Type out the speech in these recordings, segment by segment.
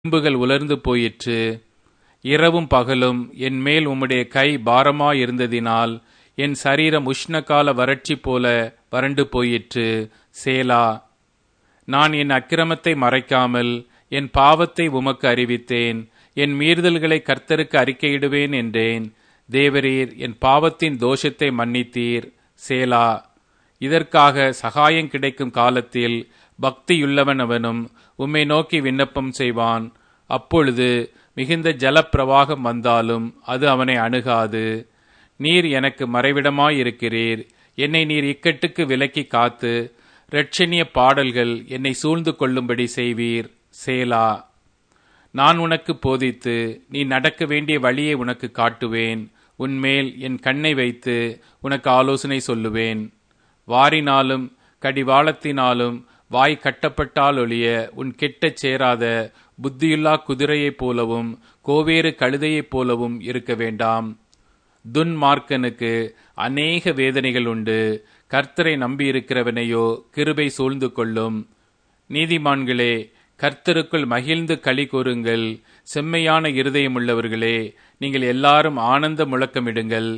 எலும்புகள் உலர்ந்து போயிற்று இரவும் பகலும் என் மேல் உம்முடைய கை பாரமாயிருந்ததினால் என் சரீரம் உஷ்ணகால வறட்சி போல வறண்டு போயிற்று சேலா நான் என் அக்கிரமத்தை மறைக்காமல் என் பாவத்தை உமக்கு அறிவித்தேன் என் மீறுதல்களை கர்த்தருக்கு அறிக்கையிடுவேன் என்றேன் தேவரீர் என் பாவத்தின் தோஷத்தை மன்னித்தீர் சேலா இதற்காக சகாயம் கிடைக்கும் காலத்தில் பக்தியுள்ளவன் அவனும் உம்மை நோக்கி விண்ணப்பம் செய்வான் அப்பொழுது மிகுந்த ஜலப்பிரவாகம் வந்தாலும் அது அவனை அணுகாது நீர் எனக்கு மறைவிடமாயிருக்கிறீர் என்னை நீர் இக்கட்டுக்கு விலக்கி காத்து இரட்சணிய பாடல்கள் என்னை சூழ்ந்து கொள்ளும்படி செய்வீர் சேலா நான் உனக்கு போதித்து நீ நடக்க வேண்டிய வழியை உனக்கு காட்டுவேன் உன்மேல் என் கண்ணை வைத்து உனக்கு ஆலோசனை சொல்லுவேன் வாரினாலும் கடிவாளத்தினாலும் வாய் கட்டப்பட்டால் ஒழிய உன் கெட்டச் சேராத புத்தியுள்ளா கிருதையைப் போலவும் கோவேறு கழுதையைப் போலவும் இருக்க வேண்டாம் துன்மார்க்கனுக்கு அநேக வேதனைகள் உண்டு கர்த்தரை நம்பியிருக்கிறவனையோ கிருபை சூழ்ந்து கொள்ளும் நீதிமான்களே கர்த்தருக்குள் மகிழ்ந்து களி கூறுங்கள் செம்மையான இருதயமுள்ளவர்களே நீங்கள் எல்லாரும் ஆனந்த முழக்கமிடுங்கள்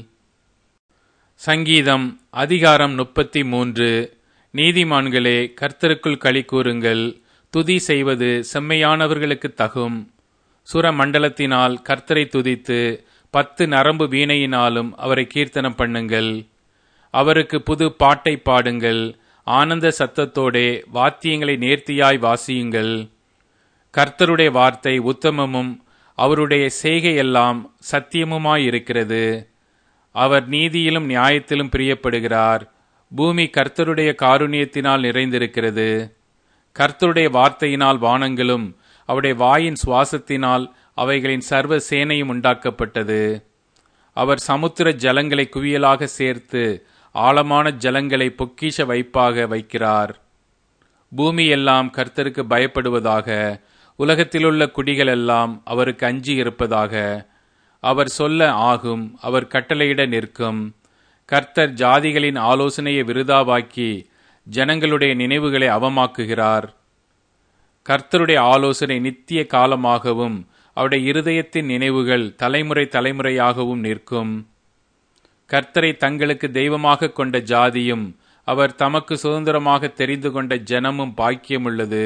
சங்கீதம் அதிகாரம் முப்பத்தி மூன்று நீதிமான்களே கர்த்தருக்குள் களி கூறுங்கள் துதி செய்வது செம்மையானவர்களுக்கு தகும் சுர மண்டலத்தினால் கர்த்தரை துதித்து பத்து நரம்பு வீணையினாலும் அவரை கீர்த்தனம் பண்ணுங்கள் அவருக்கு புது பாட்டை பாடுங்கள் ஆனந்த சத்தத்தோடே வாத்தியங்களை நேர்த்தியாய் வாசியுங்கள் கர்த்தருடைய வார்த்தை உத்தமமும் அவருடைய செய்கையெல்லாம் சத்தியமுமாயிருக்கிறது அவர் நீதியிலும் நியாயத்திலும் பிரியப்படுகிறார் பூமி கர்த்தருடைய காருண்யத்தினால் நிறைந்திருக்கிறது கர்த்தருடைய வார்த்தையினால் வானங்களும் அவருடைய வாயின் சுவாசத்தினால் அவைகளின் சர்வ சேனையும் உண்டாக்கப்பட்டது அவர் சமுத்திர ஜலங்களை குவியலாக சேர்த்து ஆழமான ஜலங்களை பொக்கிஷ வைப்பாக வைக்கிறார் பூமி எல்லாம் கர்த்தருக்கு பயப்படுவதாக உலகத்திலுள்ள குடிகள் எல்லாம் அவருக்கு அஞ்சி இருப்பதாக அவர் சொல்ல ஆகும் அவர் கட்டளையிட நிற்கும் கர்த்தர் ஜாதிகளின் ஆலோசனையை விருதாவாக்கி ஜனங்களுடைய நினைவுகளை அவமாக்குகிறார் கர்த்தருடைய ஆலோசனை நித்திய காலமாகவும் அவருடைய இருதயத்தின் நினைவுகள் தலைமுறை தலைமுறையாகவும் நிற்கும் கர்த்தரை தங்களுக்கு தெய்வமாக கொண்ட ஜாதியும் அவர் தமக்கு சுதந்திரமாக தெரிந்து கொண்ட ஜனமும் பாக்கியமுள்ளது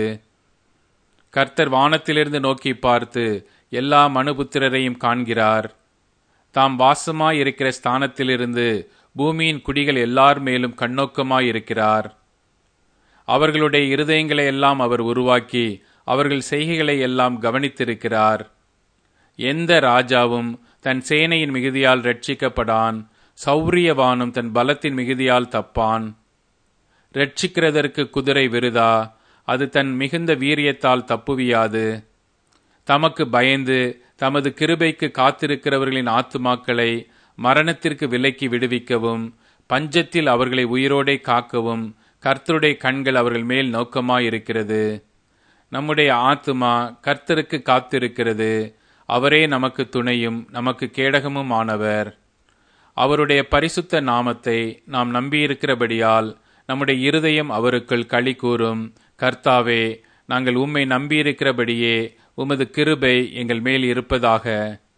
கர்த்தர் வானத்திலிருந்து நோக்கி பார்த்து எல்லா மனுபுத்திரரையும் காண்கிறார் தாம் வாசமாயிருக்கிற ஸ்தானத்திலிருந்து பூமியின் குடிகள் எல்லார் மேலும் கண்ணோக்கமாயிருக்கிறார் அவர்களுடைய இருதயங்களை எல்லாம் அவர் உருவாக்கி அவர்கள் செய்கைகளை எல்லாம் கவனித்திருக்கிறார் எந்த ராஜாவும் தன் சேனையின் மிகுதியால் ரட்சிக்கப்படான் சௌரியவானும் தன் பலத்தின் மிகுதியால் தப்பான் ரட்சிக்கிறதற்கு குதிரை விருதா அது தன் மிகுந்த வீரியத்தால் தப்புவியாது தமக்கு பயந்து தமது கிருபைக்கு காத்திருக்கிறவர்களின் ஆத்துமாக்களை மரணத்திற்கு விலக்கி விடுவிக்கவும் பஞ்சத்தில் அவர்களை உயிரோடே காக்கவும் கர்த்தருடைய கண்கள் அவர்கள் மேல் நோக்கமாயிருக்கிறது நம்முடைய ஆத்துமா கர்த்தருக்கு காத்திருக்கிறது அவரே நமக்கு துணையும் நமக்கு கேடகமும் ஆனவர் அவருடைய பரிசுத்த நாமத்தை நாம் நம்பியிருக்கிறபடியால் நம்முடைய இருதயம் அவருக்குள் களி கூறும் கர்த்தாவே நாங்கள் உம்மை நம்பியிருக்கிறபடியே உமது கிருபை எங்கள் மேல் இருப்பதாக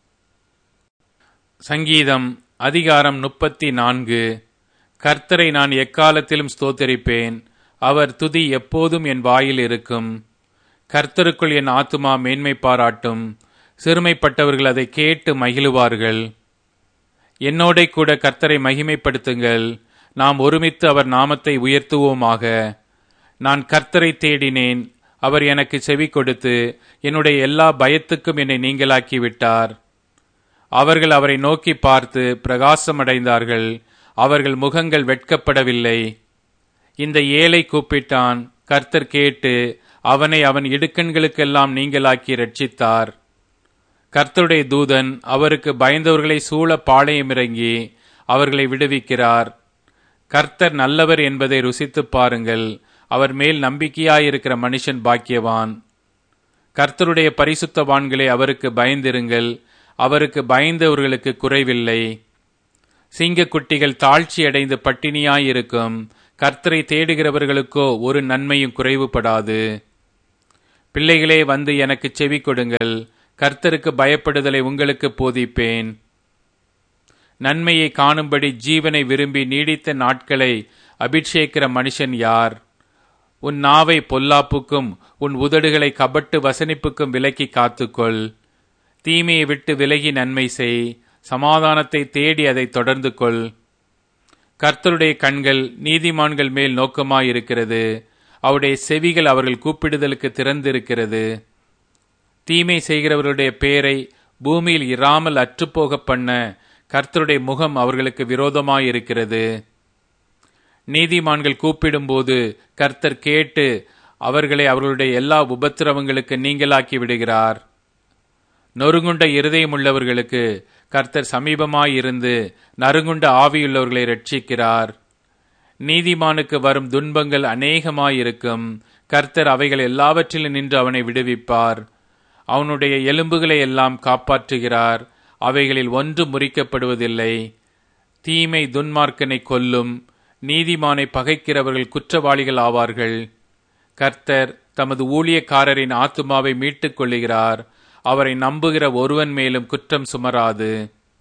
சங்கீதம் அதிகாரம் முப்பத்தி நான்கு கர்த்தரை நான் எக்காலத்திலும் ஸ்தோத்தரிப்பேன் அவர் துதி எப்போதும் என் வாயில் இருக்கும் கர்த்தருக்குள் என் ஆத்துமா மேன்மை பாராட்டும் சிறுமைப்பட்டவர்கள் அதை கேட்டு மகிழுவார்கள் என்னோட கூட கர்த்தரை மகிமைப்படுத்துங்கள் நாம் ஒருமித்து அவர் நாமத்தை உயர்த்துவோமாக நான் கர்த்தரை தேடினேன் அவர் எனக்கு செவி கொடுத்து என்னுடைய எல்லா பயத்துக்கும் என்னை நீங்களாக்கி விட்டார் அவர்கள் அவரை நோக்கி பார்த்து பிரகாசமடைந்தார்கள் அவர்கள் முகங்கள் வெட்கப்படவில்லை இந்த ஏழை கூப்பிட்டான் கர்த்தர் கேட்டு அவனை அவன் இடுக்கண்களுக்கெல்லாம் நீங்களாக்கி ரட்சித்தார் கர்த்தருடைய தூதன் அவருக்கு பயந்தவர்களை சூழ பாளையம் இறங்கி அவர்களை விடுவிக்கிறார் கர்த்தர் நல்லவர் என்பதை ருசித்து பாருங்கள் அவர் மேல் நம்பிக்கையாயிருக்கிற மனுஷன் பாக்கியவான் கர்த்தருடைய பரிசுத்தவான்களே அவருக்கு பயந்திருங்கள் அவருக்கு பயந்தவர்களுக்கு குறைவில்லை சிங்கக்குட்டிகள் தாழ்ச்சி அடைந்து பட்டினியாயிருக்கும் கர்த்தரை தேடுகிறவர்களுக்கோ ஒரு நன்மையும் குறைவுபடாது பிள்ளைகளே வந்து எனக்கு செவி கொடுங்கள் கர்த்தருக்கு பயப்படுதலை உங்களுக்கு போதிப்பேன் நன்மையை காணும்படி ஜீவனை விரும்பி நீடித்த நாட்களை அபிஷேக்கிற மனுஷன் யார் உன் நாவை பொல்லாப்புக்கும் உன் உதடுகளை கபட்டு வசனிப்புக்கும் விலக்கி காத்துக்கொள் தீமையை விட்டு விலகி நன்மை செய் சமாதானத்தை தேடி அதை தொடர்ந்து கொள் கர்த்தருடைய கண்கள் நீதிமான்கள் மேல் நோக்கமாயிருக்கிறது அவருடைய செவிகள் அவர்கள் கூப்பிடுதலுக்கு திறந்திருக்கிறது தீமை செய்கிறவர்களுடைய பேரை பூமியில் இராமல் அற்றுப்போக பண்ண கர்த்தருடைய முகம் அவர்களுக்கு விரோதமாயிருக்கிறது நீதிமான்கள் கூப்பிடும்போது கர்த்தர் கேட்டு அவர்களை அவர்களுடைய எல்லா உபத்திரவங்களுக்கு நீங்களாக்கி விடுகிறார் நொறுங்குண்ட இருதயமுள்ளவர்களுக்கு கர்த்தர் சமீபமாயிருந்து நறுங்குண்ட ஆவியுள்ளவர்களை ரட்சிக்கிறார் நீதிமானுக்கு வரும் துன்பங்கள் அநேகமாயிருக்கும் கர்த்தர் அவைகள் எல்லாவற்றிலும் நின்று அவனை விடுவிப்பார் அவனுடைய எலும்புகளை எல்லாம் காப்பாற்றுகிறார் அவைகளில் ஒன்று முறிக்கப்படுவதில்லை தீமை துன்மார்க்கனை கொல்லும் நீதிமானை பகைக்கிறவர்கள் குற்றவாளிகள் ஆவார்கள் கர்த்தர் தமது ஊழியக்காரரின் ஆத்துமாவை மீட்டுக் கொள்ளுகிறார் அவரை நம்புகிற ஒருவன் மேலும் குற்றம் சுமராது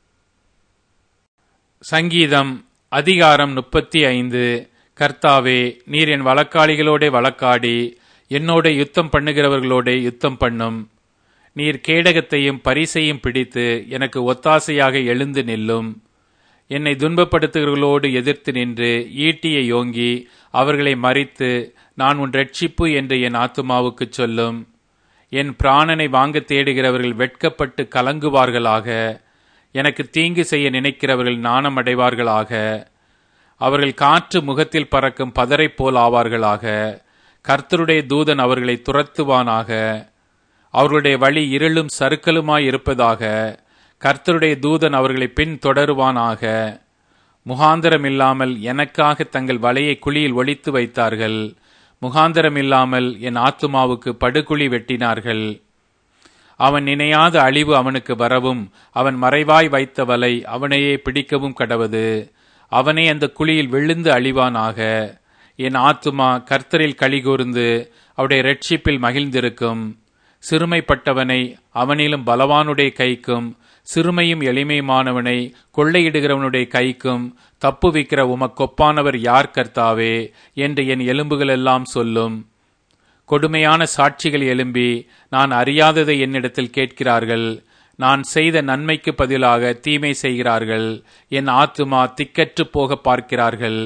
சங்கீதம் அதிகாரம் முப்பத்தி ஐந்து கர்த்தாவே நீர் என் வழக்காளிகளோட வழக்காடி என்னோட யுத்தம் பண்ணுகிறவர்களோட யுத்தம் பண்ணும் நீர் கேடகத்தையும் பரிசையும் பிடித்து எனக்கு ஒத்தாசையாக எழுந்து நில்லும் என்னை துன்பப்படுத்துகிறவர்களோடு எதிர்த்து நின்று ஈட்டியை யோங்கி அவர்களை மறித்து நான் உன் ரட்சிப்பு என்று என் ஆத்துமாவுக்கு சொல்லும் என் பிராணனை வாங்க தேடுகிறவர்கள் வெட்கப்பட்டு கலங்குவார்களாக எனக்கு தீங்கு செய்ய நினைக்கிறவர்கள் நாணம் அடைவார்களாக அவர்கள் காற்று முகத்தில் பறக்கும் பதரை போல் ஆவார்களாக கர்த்தருடைய தூதன் அவர்களை துரத்துவானாக அவர்களுடைய வழி இருளும் சறுக்கலுமாய் இருப்பதாக கர்த்தருடைய தூதன் அவர்களை பின் தொடருவானாக முகாந்தரம் இல்லாமல் எனக்காக தங்கள் வலையை குழியில் ஒழித்து வைத்தார்கள் முகாந்தரம் இல்லாமல் என் ஆத்துமாவுக்கு படுகுழி வெட்டினார்கள் அவன் நினையாத அழிவு அவனுக்கு வரவும் அவன் மறைவாய் வைத்த வலை அவனையே பிடிக்கவும் கடவது அவனே அந்த குழியில் விழுந்து அழிவானாக என் ஆத்துமா கர்த்தரில் கலிகூர்ந்து அவருடைய ரட்சிப்பில் மகிழ்ந்திருக்கும் சிறுமைப்பட்டவனை அவனிலும் பலவானுடைய கைக்கும் சிறுமையும் எளிமையுமானவனை கொள்ளையிடுகிறவனுடைய கைக்கும் தப்புவிக்கிற உமக்கொப்பானவர் யார் கர்த்தாவே என்று என் எலும்புகளெல்லாம் சொல்லும் கொடுமையான சாட்சிகள் எழும்பி நான் அறியாததை என்னிடத்தில் கேட்கிறார்கள் நான் செய்த நன்மைக்கு பதிலாக தீமை செய்கிறார்கள் என் ஆத்துமா திக்கற்று போக பார்க்கிறார்கள்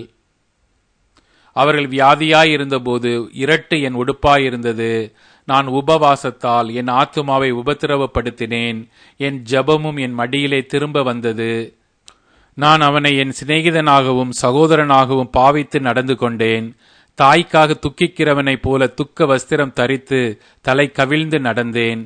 அவர்கள் வியாதியாயிருந்தபோது இரட்டு என் உடுப்பாயிருந்தது நான் உபவாசத்தால் என் ஆத்துமாவை உபத்திரவப்படுத்தினேன் என் ஜபமும் என் மடியிலே திரும்ப வந்தது நான் அவனை என் சிநேகிதனாகவும் சகோதரனாகவும் பாவித்து நடந்து கொண்டேன் தாய்க்காக துக்கிக்கிறவனைப் போல துக்க வஸ்திரம் தரித்து தலை கவிழ்ந்து நடந்தேன்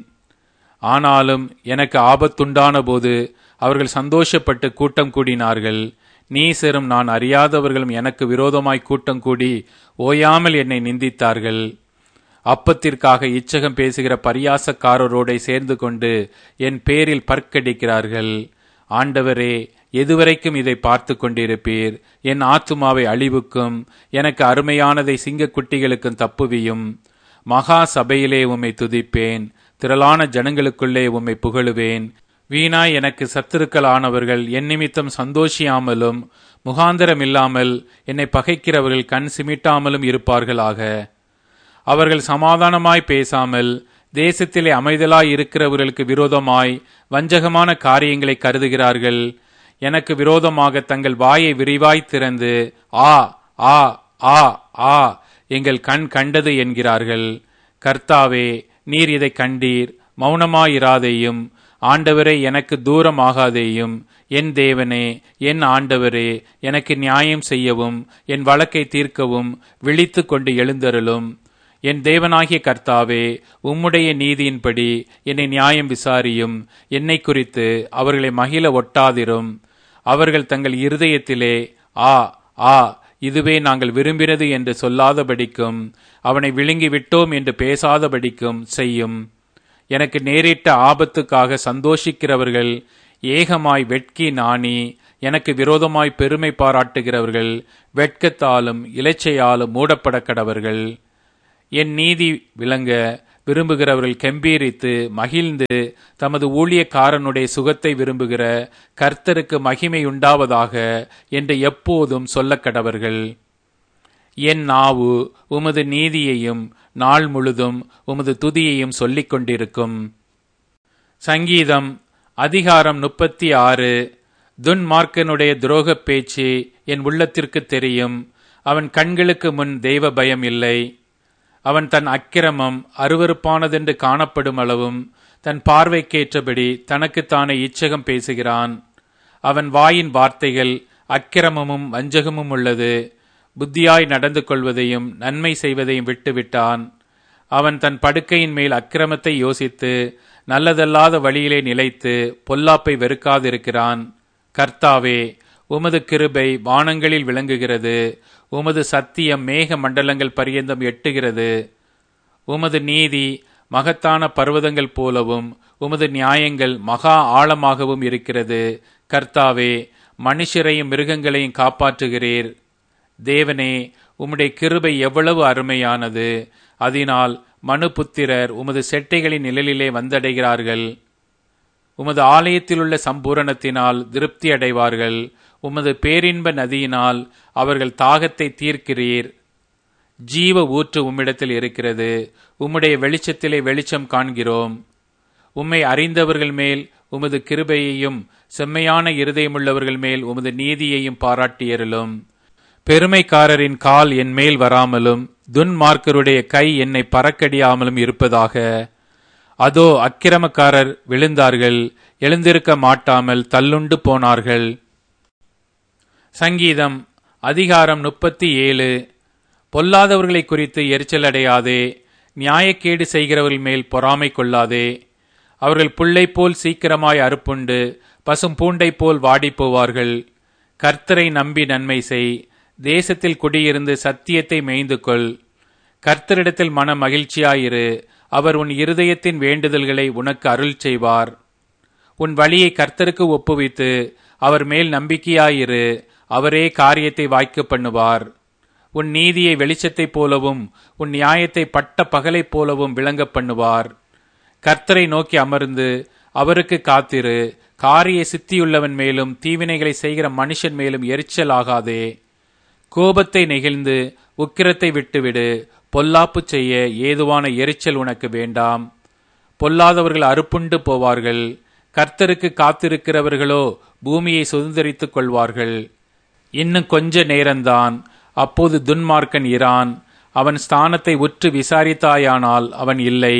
ஆனாலும் எனக்கு ஆபத்துண்டான போது அவர்கள் சந்தோஷப்பட்டு கூட்டம் கூடினார்கள் நீசரும் நான் அறியாதவர்களும் எனக்கு விரோதமாய் கூட்டம் கூடி ஓயாமல் என்னை நிந்தித்தார்கள் அப்பத்திற்காக இச்சகம் பேசுகிற பரியாசக்காரரோட சேர்ந்து கொண்டு என் பேரில் பற்கடிக்கிறார்கள் ஆண்டவரே எதுவரைக்கும் இதை பார்த்து கொண்டிருப்பீர் என் ஆத்துமாவை அழிவுக்கும் எனக்கு அருமையானதை சிங்கக்குட்டிகளுக்கும் தப்புவியும் மகா சபையிலே உம்மை துதிப்பேன் திரளான ஜனங்களுக்குள்ளே உம்மை புகழுவேன் வீணாய் எனக்கு சத்துருக்களானவர்கள் என் நிமித்தம் சந்தோஷியாமலும் முகாந்தரம் இல்லாமல் என்னை பகைக்கிறவர்கள் கண் சிமிட்டாமலும் இருப்பார்களாக அவர்கள் சமாதானமாய் பேசாமல் தேசத்திலே அமைதலாய் இருக்கிறவர்களுக்கு விரோதமாய் வஞ்சகமான காரியங்களை கருதுகிறார்கள் எனக்கு விரோதமாக தங்கள் வாயை விரிவாய் திறந்து ஆ ஆ ஆ ஆ எங்கள் கண் கண்டது என்கிறார்கள் கர்த்தாவே நீர் இதை கண்டீர் மௌனமாயிராதேயும் ஆண்டவரே எனக்கு தூரம் ஆகாதேயும் என் தேவனே என் ஆண்டவரே எனக்கு நியாயம் செய்யவும் என் வழக்கை தீர்க்கவும் விழித்து கொண்டு எழுந்தருளும் என் தேவனாகிய கர்த்தாவே உம்முடைய நீதியின்படி என்னை நியாயம் விசாரியும் என்னை குறித்து அவர்களை மகிழ ஒட்டாதிரும் அவர்கள் தங்கள் இருதயத்திலே ஆ ஆ இதுவே நாங்கள் விரும்பினது என்று சொல்லாதபடிக்கும் அவனை விழுங்கி விட்டோம் என்று பேசாதபடிக்கும் செய்யும் எனக்கு நேரிட்ட ஆபத்துக்காக சந்தோஷிக்கிறவர்கள் ஏகமாய் வெட்கி நாணி எனக்கு விரோதமாய் பெருமை பாராட்டுகிறவர்கள் வெட்கத்தாலும் இலைச்சையாலும் மூடப்பட கடவர்கள் என் நீதி விளங்க விரும்புகிறவர்கள் கெம்பீரித்து மகிழ்ந்து தமது ஊழியக்காரனுடைய சுகத்தை விரும்புகிற கர்த்தருக்கு மகிமை உண்டாவதாக என்று எப்போதும் சொல்லக் கடவர்கள் என் நாவு உமது நீதியையும் நாள் முழுதும் உமது துதியையும் சொல்லிக் கொண்டிருக்கும் சங்கீதம் அதிகாரம் முப்பத்தி ஆறு துன்மார்க்கனுடைய துரோகப் பேச்சு என் உள்ளத்திற்கு தெரியும் அவன் கண்களுக்கு முன் தெய்வ பயம் இல்லை அவன் தன் அக்கிரமம் அருவறுப்பானதென்று காணப்படும் அளவும் தன் பார்வைக்கேற்றபடி தனக்குத்தானே இச்சகம் பேசுகிறான் அவன் வாயின் வார்த்தைகள் அக்கிரமமும் வஞ்சகமும் உள்ளது புத்தியாய் நடந்து கொள்வதையும் நன்மை செய்வதையும் விட்டுவிட்டான் அவன் தன் படுக்கையின் மேல் அக்கிரமத்தை யோசித்து நல்லதல்லாத வழியிலே நிலைத்து பொல்லாப்பை வெறுக்காதிருக்கிறான் கர்த்தாவே உமது கிருபை வானங்களில் விளங்குகிறது உமது சத்தியம் மேக மண்டலங்கள் பரியந்தம் எட்டுகிறது உமது நீதி மகத்தான பர்வதங்கள் போலவும் உமது நியாயங்கள் மகா ஆழமாகவும் இருக்கிறது கர்த்தாவே மனுஷரையும் மிருகங்களையும் காப்பாற்றுகிறீர் தேவனே உம்முடைய கிருபை எவ்வளவு அருமையானது அதனால் மனுபுத்திரர் உமது செட்டைகளின் நிழலிலே வந்தடைகிறார்கள் உமது ஆலயத்திலுள்ள சம்பூரணத்தினால் திருப்தி அடைவார்கள் உமது பேரின்ப நதியினால் அவர்கள் தாகத்தை தீர்க்கிறீர் ஜீவ ஊற்று உம்மிடத்தில் இருக்கிறது உம்முடைய வெளிச்சத்திலே வெளிச்சம் காண்கிறோம் உம்மை அறிந்தவர்கள் மேல் உமது கிருபையையும் செம்மையான இருதயமுள்ளவர்கள் மேல் உமது நீதியையும் பாராட்டியருளும் பெருமைக்காரரின் கால் என் மேல் வராமலும் துன்மார்க்கருடைய கை என்னை பறக்கடியாமலும் இருப்பதாக அதோ அக்கிரமக்காரர் விழுந்தார்கள் எழுந்திருக்க மாட்டாமல் தள்ளுண்டு போனார்கள் சங்கீதம் அதிகாரம் முப்பத்தி ஏழு பொல்லாதவர்களை குறித்து எரிச்சல் அடையாதே நியாயக்கேடு செய்கிறவர்கள் மேல் பொறாமை கொள்ளாதே அவர்கள் புல்லை போல் சீக்கிரமாய் அறுப்புண்டு பசும் பூண்டை போல் வாடிப் போவார்கள் கர்த்தரை நம்பி நன்மை செய் தேசத்தில் குடியிருந்து சத்தியத்தை மேய்ந்து கொள் கர்த்தரிடத்தில் மன மகிழ்ச்சியாயிரு அவர் உன் இருதயத்தின் வேண்டுதல்களை உனக்கு அருள் செய்வார் உன் வழியை கர்த்தருக்கு ஒப்புவித்து அவர் மேல் நம்பிக்கையாயிரு அவரே காரியத்தை வாய்க்க பண்ணுவார் உன் நீதியை வெளிச்சத்தைப் போலவும் உன் நியாயத்தை பட்ட பகலைப் போலவும் விளங்க பண்ணுவார் கர்த்தரை நோக்கி அமர்ந்து அவருக்கு காத்திரு காரிய சித்தியுள்ளவன் மேலும் தீவினைகளை செய்கிற மனுஷன் மேலும் எரிச்சல் ஆகாதே கோபத்தை நெகிழ்ந்து உக்கிரத்தை விட்டுவிடு பொல்லாப்பு செய்ய ஏதுவான எரிச்சல் உனக்கு வேண்டாம் பொல்லாதவர்கள் அறுப்புண்டு போவார்கள் கர்த்தருக்கு காத்திருக்கிறவர்களோ பூமியை சுதந்திரித்துக் கொள்வார்கள் இன்னும் கொஞ்ச நேரம்தான் அப்போது துன்மார்க்கன் இரான் அவன் ஸ்தானத்தை உற்று விசாரித்தாயானால் அவன் இல்லை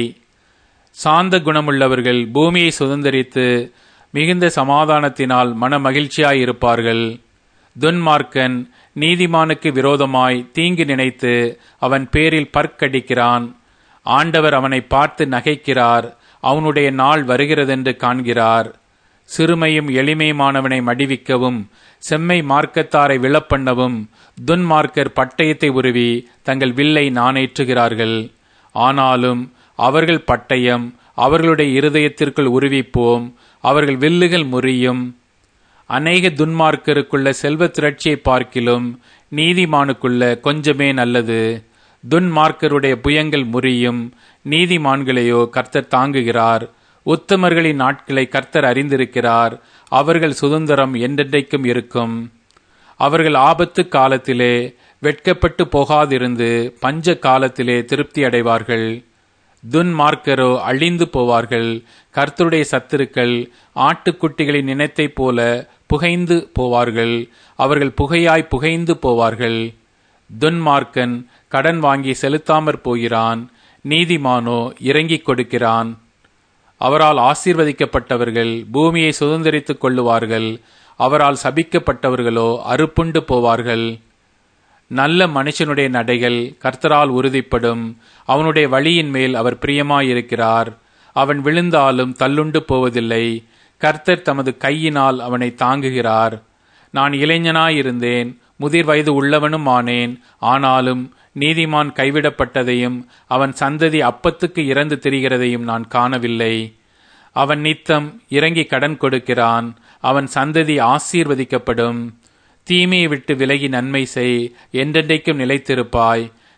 சாந்த குணமுள்ளவர்கள் பூமியை சுதந்திரித்து மிகுந்த சமாதானத்தினால் மன மகிழ்ச்சியாயிருப்பார்கள் துன்மார்க்கன் நீதிமானுக்கு விரோதமாய் தீங்கு நினைத்து அவன் பேரில் பற்கடிக்கிறான் ஆண்டவர் அவனை பார்த்து நகைக்கிறார் அவனுடைய நாள் வருகிறதென்று காண்கிறார் சிறுமையும் எளிமையுமானவனை மடிவிக்கவும் செம்மை மார்க்கத்தாரை விழப்பண்ணவும் துன்மார்க்கர் பட்டயத்தை உருவி தங்கள் வில்லை நாணேற்றுகிறார்கள் ஆனாலும் அவர்கள் பட்டயம் அவர்களுடைய இருதயத்திற்குள் உருவிப்போம் அவர்கள் வில்லுகள் முறியும் அநேக துன்மார்க்கருக்குள்ள செல்வ திரட்சியை பார்க்கிலும் நீதிமானுக்குள்ள கொஞ்சமே நல்லது துன்மார்க்கருடைய புயங்கள் முறியும் நீதிமான்களையோ கர்த்தர் தாங்குகிறார் உத்தமர்களின் நாட்களை கர்த்தர் அறிந்திருக்கிறார் அவர்கள் சுதந்திரம் என்றென்றைக்கும் இருக்கும் அவர்கள் ஆபத்து காலத்திலே வெட்கப்பட்டு போகாதிருந்து பஞ்ச காலத்திலே திருப்தி அடைவார்கள் துன்மார்க்கரோ அழிந்து போவார்கள் கர்த்தருடைய சத்துருக்கள் ஆட்டுக்குட்டிகளின் நினைத்தைப் போல புகைந்து போவார்கள் அவர்கள் புகையாய் புகைந்து போவார்கள் துன்மார்க்கன் கடன் வாங்கி செலுத்தாமற் போகிறான் நீதிமானோ இறங்கிக் கொடுக்கிறான் அவரால் ஆசீர்வதிக்கப்பட்டவர்கள் பூமியை சுதந்திரித்துக் கொள்ளுவார்கள் அவரால் சபிக்கப்பட்டவர்களோ அறுப்புண்டு போவார்கள் நல்ல மனுஷனுடைய நடைகள் கர்த்தரால் உறுதிப்படும் அவனுடைய வழியின் மேல் அவர் பிரியமாயிருக்கிறார் அவன் விழுந்தாலும் தள்ளுண்டு போவதில்லை கர்த்தர் தமது கையினால் அவனை தாங்குகிறார் நான் இளைஞனாயிருந்தேன் முதிர் வயது உள்ளவனும் ஆனேன் ஆனாலும் நீதிமான் கைவிடப்பட்டதையும் அவன் சந்ததி அப்பத்துக்கு இறந்து திரிகிறதையும் நான் காணவில்லை அவன் நித்தம் இறங்கி கடன் கொடுக்கிறான் அவன் சந்ததி ஆசீர்வதிக்கப்படும் தீமையை விட்டு விலகி நன்மை செய் என்றென்றைக்கும் நிலைத்திருப்பாய்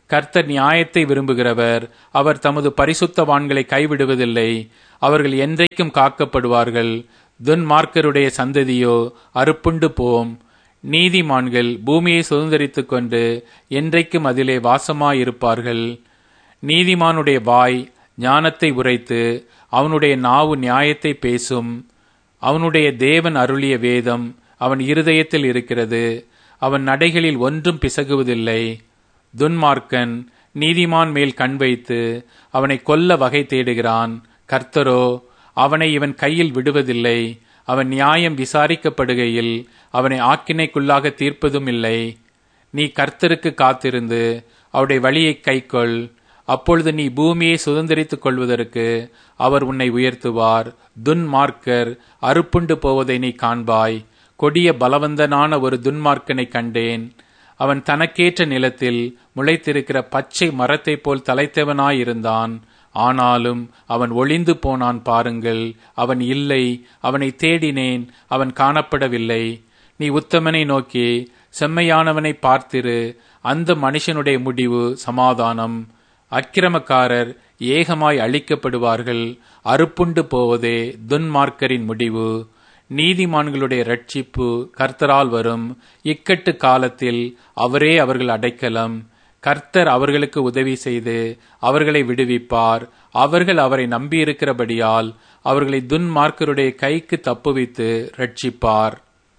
கர்த்தர் நியாயத்தை விரும்புகிறவர் அவர் தமது பரிசுத்தவான்களை கைவிடுவதில்லை அவர்கள் என்றைக்கும் காக்கப்படுவார்கள் துன்மார்க்கருடைய சந்ததியோ அறுப்புண்டு போம் நீதிமான்கள் பூமியை சுதந்திரித்துக் கொண்டு என்றைக்கும் அதிலே வாசமாயிருப்பார்கள் நீதிமானுடைய வாய் ஞானத்தை உரைத்து அவனுடைய நாவு நியாயத்தை பேசும் அவனுடைய தேவன் அருளிய வேதம் அவன் இருதயத்தில் இருக்கிறது அவன் நடைகளில் ஒன்றும் பிசகுவதில்லை துன்மார்க்கன் நீதிமான் மேல் கண் வைத்து அவனை கொல்ல வகை தேடுகிறான் கர்த்தரோ அவனை இவன் கையில் விடுவதில்லை அவன் நியாயம் விசாரிக்கப்படுகையில் அவனை ஆக்கினைக்குள்ளாக தீர்ப்பதும் இல்லை நீ கர்த்தருக்கு காத்திருந்து அவருடைய வழியை கைக்கொள் அப்பொழுது நீ பூமியை சுதந்திரித்துக் கொள்வதற்கு அவர் உன்னை உயர்த்துவார் துன்மார்க்கர் அறுப்புண்டு போவதை நீ காண்பாய் கொடிய பலவந்தனான ஒரு துன்மார்க்கனை கண்டேன் அவன் தனக்கேற்ற நிலத்தில் முளைத்திருக்கிற பச்சை மரத்தைப் போல் தலைத்தவனாயிருந்தான் ஆனாலும் அவன் ஒளிந்து போனான் பாருங்கள் அவன் இல்லை அவனை தேடினேன் அவன் காணப்படவில்லை நீ உத்தமனை நோக்கி செம்மையானவனை பார்த்திரு அந்த மனுஷனுடைய முடிவு சமாதானம் அக்கிரமக்காரர் ஏகமாய் அழிக்கப்படுவார்கள் அறுப்புண்டு போவதே துன்மார்க்கரின் முடிவு நீதிமான்களுடைய ரட்சிப்பு கர்த்தரால் வரும் இக்கட்டு காலத்தில் அவரே அவர்கள் அடைக்கலம் கர்த்தர் அவர்களுக்கு உதவி செய்து அவர்களை விடுவிப்பார் அவர்கள் அவரை நம்பியிருக்கிறபடியால் அவர்களை துன்மார்க்கருடைய கைக்கு தப்புவித்து ரட்சிப்பார்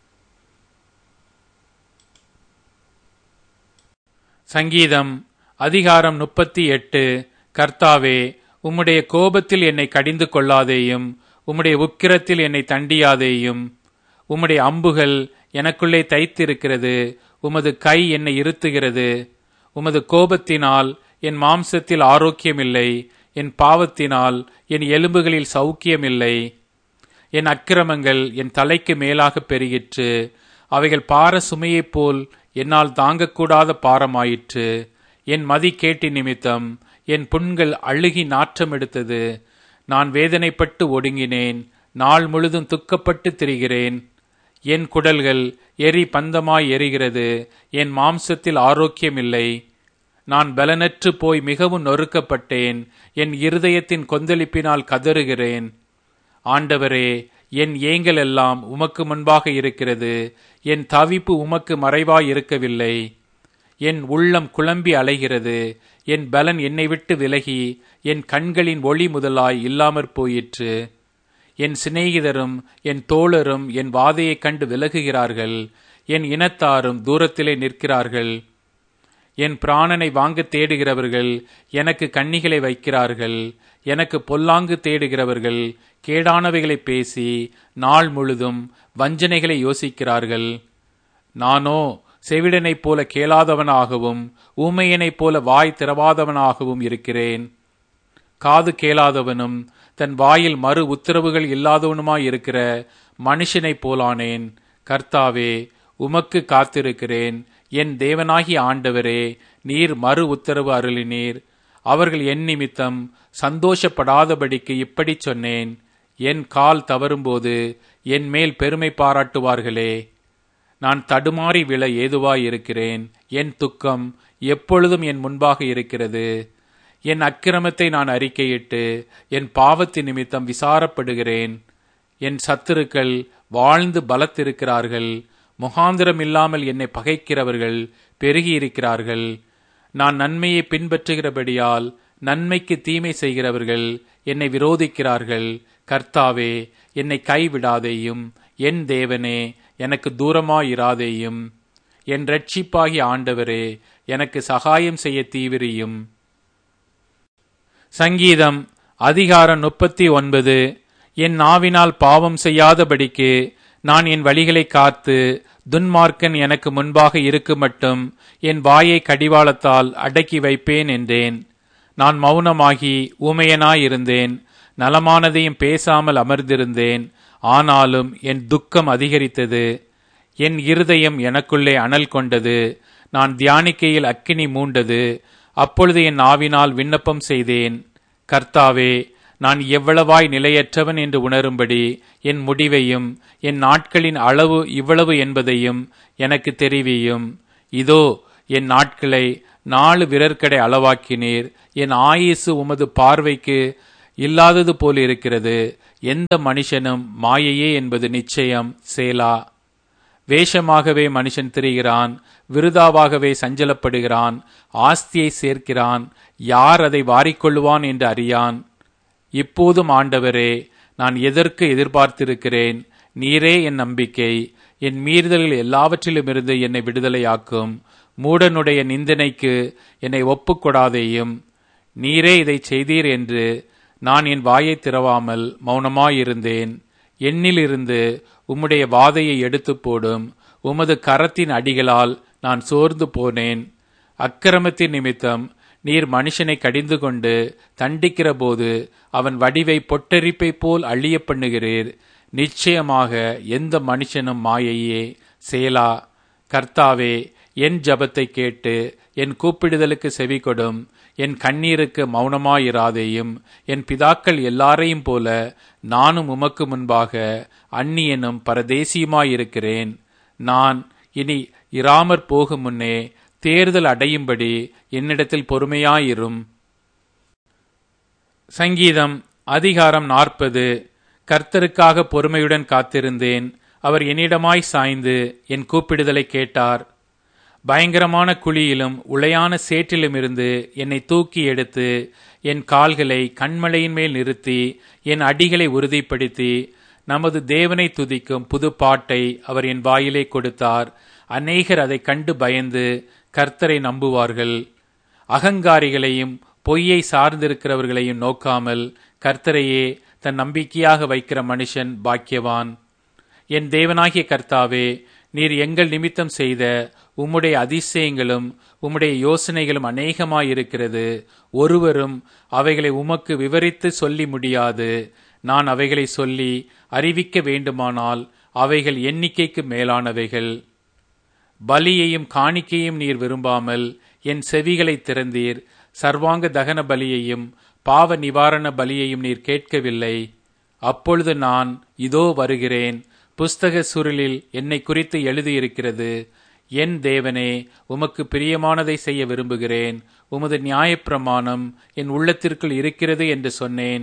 சங்கீதம் அதிகாரம் முப்பத்தி எட்டு கர்த்தாவே உம்முடைய கோபத்தில் என்னை கடிந்து கொள்ளாதேயும் உம்முடைய உக்கிரத்தில் என்னை தண்டியாதேயும் உம்முடைய அம்புகள் எனக்குள்ளே தைத்திருக்கிறது உமது கை என்னை இருத்துகிறது உமது கோபத்தினால் என் மாம்சத்தில் ஆரோக்கியமில்லை என் பாவத்தினால் என் எலும்புகளில் சௌக்கியமில்லை என் அக்கிரமங்கள் என் தலைக்கு மேலாக பெருகிற்று அவைகள் பார சுமையைப் போல் என்னால் தாங்கக்கூடாத பாரமாயிற்று என் மதி கேட்டி நிமித்தம் என் புண்கள் அழுகி நாற்றம் எடுத்தது நான் வேதனைப்பட்டு ஒடுங்கினேன் நாள் முழுதும் துக்கப்பட்டு திரிகிறேன் என் குடல்கள் எரி பந்தமாய் எரிகிறது என் மாம்சத்தில் ஆரோக்கியமில்லை நான் பலனற்று போய் மிகவும் நொறுக்கப்பட்டேன் என் இருதயத்தின் கொந்தளிப்பினால் கதறுகிறேன் ஆண்டவரே என் ஏங்கல் எல்லாம் உமக்கு முன்பாக இருக்கிறது என் தவிப்பு உமக்கு மறைவாய் இருக்கவில்லை என் உள்ளம் குழம்பி அலைகிறது என் பலன் என்னை விட்டு விலகி என் கண்களின் ஒளி முதலாய் இல்லாமற் போயிற்று என் சிநேகிதரும் என் தோழரும் என் வாதையைக் கண்டு விலகுகிறார்கள் என் இனத்தாரும் தூரத்திலே நிற்கிறார்கள் என் பிராணனை வாங்க தேடுகிறவர்கள் எனக்கு கண்ணிகளை வைக்கிறார்கள் எனக்கு பொல்லாங்கு தேடுகிறவர்கள் கேடானவைகளை பேசி நாள் முழுதும் வஞ்சனைகளை யோசிக்கிறார்கள் நானோ செவிடனைப் போல கேளாதவனாகவும் ஊமையனைப் போல வாய் திறவாதவனாகவும் இருக்கிறேன் காது கேளாதவனும் தன் வாயில் மறு உத்தரவுகள் இல்லாதவனுமாய் இருக்கிற மனுஷனைப் போலானேன் கர்த்தாவே உமக்கு காத்திருக்கிறேன் என் தேவனாகி ஆண்டவரே நீர் மறு உத்தரவு அருளினீர் அவர்கள் என் நிமித்தம் சந்தோஷப்படாதபடிக்கு இப்படி சொன்னேன் என் கால் தவறும்போது என் மேல் பெருமை பாராட்டுவார்களே நான் தடுமாறி விழ ஏதுவாய் இருக்கிறேன் என் துக்கம் எப்பொழுதும் என் முன்பாக இருக்கிறது என் அக்கிரமத்தை நான் அறிக்கையிட்டு என் பாவத்தின் நிமித்தம் விசாரப்படுகிறேன் என் சத்துருக்கள் வாழ்ந்து பலத்திருக்கிறார்கள் முகாந்திரம் இல்லாமல் என்னை பகைக்கிறவர்கள் பெருகியிருக்கிறார்கள் நான் நன்மையை பின்பற்றுகிறபடியால் நன்மைக்கு தீமை செய்கிறவர்கள் என்னை விரோதிக்கிறார்கள் கர்த்தாவே என்னை கைவிடாதேயும் என் தேவனே எனக்கு தூரமாயிராதேயும் என் ரட்சிப்பாகி ஆண்டவரே எனக்கு சகாயம் செய்ய தீவிரியும் சங்கீதம் அதிகாரம் முப்பத்தி ஒன்பது என் நாவினால் பாவம் செய்யாதபடிக்கு நான் என் வழிகளை காத்து துன்மார்க்கன் எனக்கு முன்பாக இருக்கு மட்டும் என் வாயை கடிவாளத்தால் அடக்கி வைப்பேன் என்றேன் நான் மௌனமாகி ஊமையனாயிருந்தேன் நலமானதையும் பேசாமல் அமர்ந்திருந்தேன் ஆனாலும் என் துக்கம் அதிகரித்தது என் இருதயம் எனக்குள்ளே அனல் கொண்டது நான் தியானிக்கையில் அக்கினி மூண்டது அப்பொழுது என் ஆவினால் விண்ணப்பம் செய்தேன் கர்த்தாவே நான் எவ்வளவாய் நிலையற்றவன் என்று உணரும்படி என் முடிவையும் என் நாட்களின் அளவு இவ்வளவு என்பதையும் எனக்கு தெரிவியும் இதோ என் நாட்களை நாலு விரற்கடை அளவாக்கினீர் என் ஆயுசு உமது பார்வைக்கு இல்லாதது போல் இருக்கிறது எந்த மனுஷனும் மாயையே என்பது நிச்சயம் சேலா வேஷமாகவே மனுஷன் திரிகிறான் விருதாவாகவே சஞ்சலப்படுகிறான் ஆஸ்தியை சேர்க்கிறான் யார் அதை வாரிக்கொள்ளுவான் என்று அறியான் இப்போதும் ஆண்டவரே நான் எதற்கு எதிர்பார்த்திருக்கிறேன் நீரே என் நம்பிக்கை என் மீறுதல்கள் எல்லாவற்றிலுமிருந்து என்னை விடுதலையாக்கும் மூடனுடைய நிந்தனைக்கு என்னை ஒப்புக்கொடாதேயும் நீரே இதை செய்தீர் என்று நான் என் வாயை திறவாமல் மௌனமாயிருந்தேன் என்னிலிருந்து உம்முடைய வாதையை எடுத்து போடும் உமது கரத்தின் அடிகளால் நான் சோர்ந்து போனேன் அக்கிரமத்தின் நிமித்தம் நீர் மனுஷனை கடிந்து கொண்டு தண்டிக்கிற போது அவன் வடிவை பொட்டரிப்பை போல் அழிய பண்ணுகிறீர் நிச்சயமாக எந்த மனுஷனும் மாயையே சேலா கர்த்தாவே என் ஜபத்தை கேட்டு என் கூப்பிடுதலுக்கு செவி கொடும் என் கண்ணீருக்கு மௌனமாயிராதேயும் என் பிதாக்கள் எல்லாரையும் போல நானும் உமக்கு முன்பாக அந்நியனும் பரதேசியுமாயிருக்கிறேன் நான் இனி இராமற் போகும் முன்னே தேர்தல் அடையும்படி என்னிடத்தில் பொறுமையாயிரும் சங்கீதம் அதிகாரம் நாற்பது கர்த்தருக்காக பொறுமையுடன் காத்திருந்தேன் அவர் என்னிடமாய் சாய்ந்து என் கூப்பிடுதலை கேட்டார் பயங்கரமான குழியிலும் உளையான சேற்றிலுமிருந்து என்னை தூக்கி எடுத்து என் கால்களை கண்மலையின் மேல் நிறுத்தி என் அடிகளை உறுதிப்படுத்தி நமது தேவனை துதிக்கும் புது பாட்டை அவர் என் வாயிலே கொடுத்தார் அநேகர் அதை கண்டு பயந்து கர்த்தரை நம்புவார்கள் அகங்காரிகளையும் பொய்யை சார்ந்திருக்கிறவர்களையும் நோக்காமல் கர்த்தரையே தன் நம்பிக்கையாக வைக்கிற மனுஷன் பாக்கியவான் என் தேவனாகிய கர்த்தாவே நீர் எங்கள் நிமித்தம் செய்த உம்முடைய அதிசயங்களும் உம்முடைய யோசனைகளும் அநேகமாயிருக்கிறது ஒருவரும் அவைகளை உமக்கு விவரித்து சொல்லி முடியாது நான் அவைகளை சொல்லி அறிவிக்க வேண்டுமானால் அவைகள் எண்ணிக்கைக்கு மேலானவைகள் பலியையும் காணிக்கையும் நீர் விரும்பாமல் என் செவிகளை திறந்தீர் சர்வாங்க தகன பலியையும் பாவ நிவாரண பலியையும் நீர் கேட்கவில்லை அப்பொழுது நான் இதோ வருகிறேன் புஸ்தக சுருளில் என்னை குறித்து எழுதியிருக்கிறது என் தேவனே உமக்கு பிரியமானதை செய்ய விரும்புகிறேன் உமது நியாயப்பிரமாணம் என் உள்ளத்திற்குள் இருக்கிறது என்று சொன்னேன்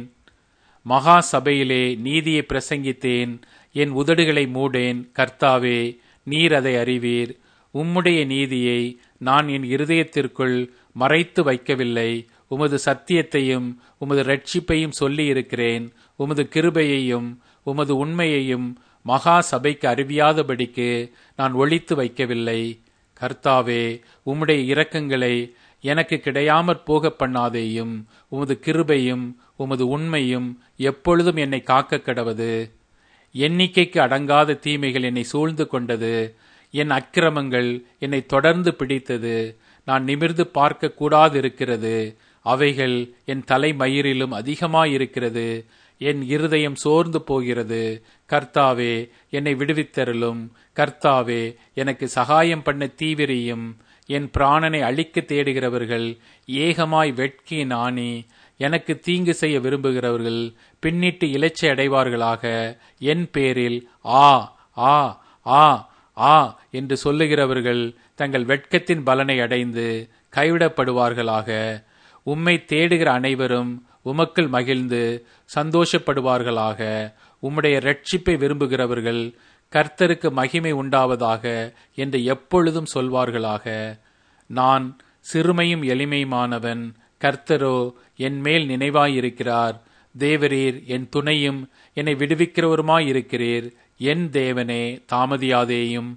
மகா சபையிலே நீதியை பிரசங்கித்தேன் என் உதடுகளை மூடேன் கர்த்தாவே நீர் அதை அறிவீர் உம்முடைய நீதியை நான் என் இருதயத்திற்குள் மறைத்து வைக்கவில்லை உமது சத்தியத்தையும் உமது ரட்சிப்பையும் சொல்லி இருக்கிறேன் உமது கிருபையையும் உமது உண்மையையும் மகா சபைக்கு அறிவியாதபடிக்கு நான் ஒழித்து வைக்கவில்லை கர்த்தாவே உம்முடைய இரக்கங்களை எனக்கு கிடையாமற் போக பண்ணாதேயும் உமது கிருபையும் உமது உண்மையும் எப்பொழுதும் என்னை காக்க கடவது எண்ணிக்கைக்கு அடங்காத தீமைகள் என்னை சூழ்ந்து கொண்டது என் அக்கிரமங்கள் என்னை தொடர்ந்து பிடித்தது நான் நிமிர்ந்து பார்க்க கூடாதிருக்கிறது அவைகள் என் தலைமயிரிலும் அதிகமாயிருக்கிறது என் இருதயம் சோர்ந்து போகிறது கர்த்தாவே என்னை விடுவித்தருளும் கர்த்தாவே எனக்கு சகாயம் பண்ண தீவிரியும் என் பிராணனை அழிக்க தேடுகிறவர்கள் ஏகமாய் வெட்கி நாணி எனக்கு தீங்கு செய்ய விரும்புகிறவர்கள் பின்னிட்டு இலச்சை அடைவார்களாக என் பேரில் ஆ ஆ ஆ ஆ என்று சொல்லுகிறவர்கள் தங்கள் வெட்கத்தின் பலனை அடைந்து கைவிடப்படுவார்களாக உம்மை தேடுகிற அனைவரும் உமக்குள் மகிழ்ந்து சந்தோஷப்படுவார்களாக உம்முடைய ரட்சிப்பை விரும்புகிறவர்கள் கர்த்தருக்கு மகிமை உண்டாவதாக என்று எப்பொழுதும் சொல்வார்களாக நான் சிறுமையும் எளிமையுமானவன் கர்த்தரோ என் மேல் நினைவாயிருக்கிறார் தேவரீர் என் துணையும் என்னை விடுவிக்கிறவருமாயிருக்கிறீர் என் தேவனே தாமதியாதேயும்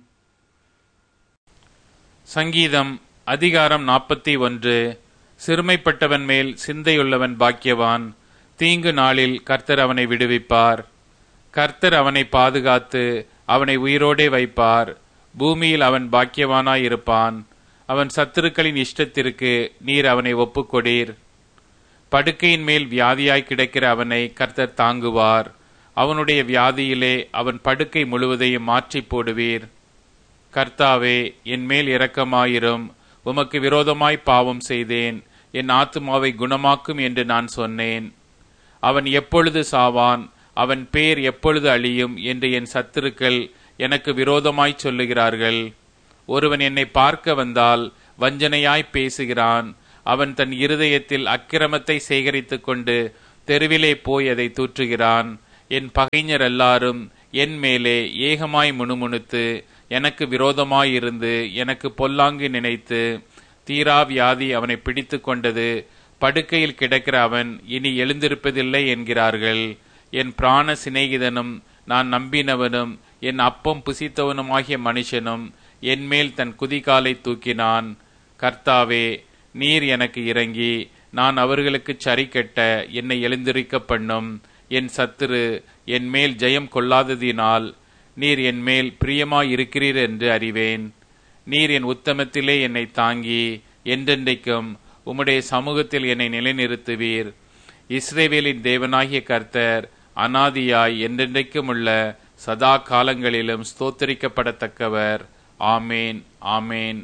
சங்கீதம் அதிகாரம் நாற்பத்தி ஒன்று சிறுமைப்பட்டவன் மேல் சிந்தையுள்ளவன் பாக்கியவான் தீங்கு நாளில் கர்த்தர் அவனை விடுவிப்பார் கர்த்தர் அவனை பாதுகாத்து அவனை உயிரோடே வைப்பார் பூமியில் அவன் பாக்கியவானாயிருப்பான் அவன் சத்துருக்களின் இஷ்டத்திற்கு நீர் அவனை ஒப்புக்கொடீர் படுக்கையின் மேல் வியாதியாய் கிடக்கிற அவனை கர்த்தர் தாங்குவார் அவனுடைய வியாதியிலே அவன் படுக்கை முழுவதையும் மாற்றி போடுவீர் கர்த்தாவே என் மேல் இரக்கமாயிரும் உமக்கு விரோதமாய் பாவம் செய்தேன் என் ஆத்துமாவை குணமாக்கும் என்று நான் சொன்னேன் அவன் எப்பொழுது சாவான் அவன் பேர் எப்பொழுது அழியும் என்று என் சத்துருக்கள் எனக்கு விரோதமாய் சொல்லுகிறார்கள் ஒருவன் என்னை பார்க்க வந்தால் வஞ்சனையாய் பேசுகிறான் அவன் தன் இருதயத்தில் அக்கிரமத்தை சேகரித்துக் கொண்டு தெருவிலே போய் அதை தூற்றுகிறான் என் பகைஞர் எல்லாரும் என் மேலே ஏகமாய் முணுமுணுத்து எனக்கு விரோதமாயிருந்து எனக்கு பொல்லாங்கு நினைத்து தீரா வியாதி அவனை பிடித்து கொண்டது படுக்கையில் கிடக்கிற அவன் இனி எழுந்திருப்பதில்லை என்கிறார்கள் என் பிராண சிநேகிதனும் நான் நம்பினவனும் என் அப்பம் புசித்தவனுமாகிய மனுஷனும் என்மேல் தன் குதிகாலை தூக்கினான் கர்த்தாவே நீர் எனக்கு இறங்கி நான் அவர்களுக்கு சரி கட்ட என்னை எழுந்திருக்க பண்ணும் என் சத்துரு என் மேல் ஜெயம் கொள்ளாததினால் நீர் என் மேல் பிரியமாயிருக்கிறீர் என்று அறிவேன் நீர் என் உத்தமத்திலே என்னை தாங்கி என்றென்றைக்கும் உம்முடைய சமூகத்தில் என்னை நிலைநிறுத்துவீர் இஸ்ரேவேலின் தேவனாகிய கர்த்தர் அனாதியாய் என்றென்றைக்கும் உள்ள சதா காலங்களிலும் ஸ்தோத்தரிக்கப்படத்தக்கவர் ஆமேன் ஆமேன்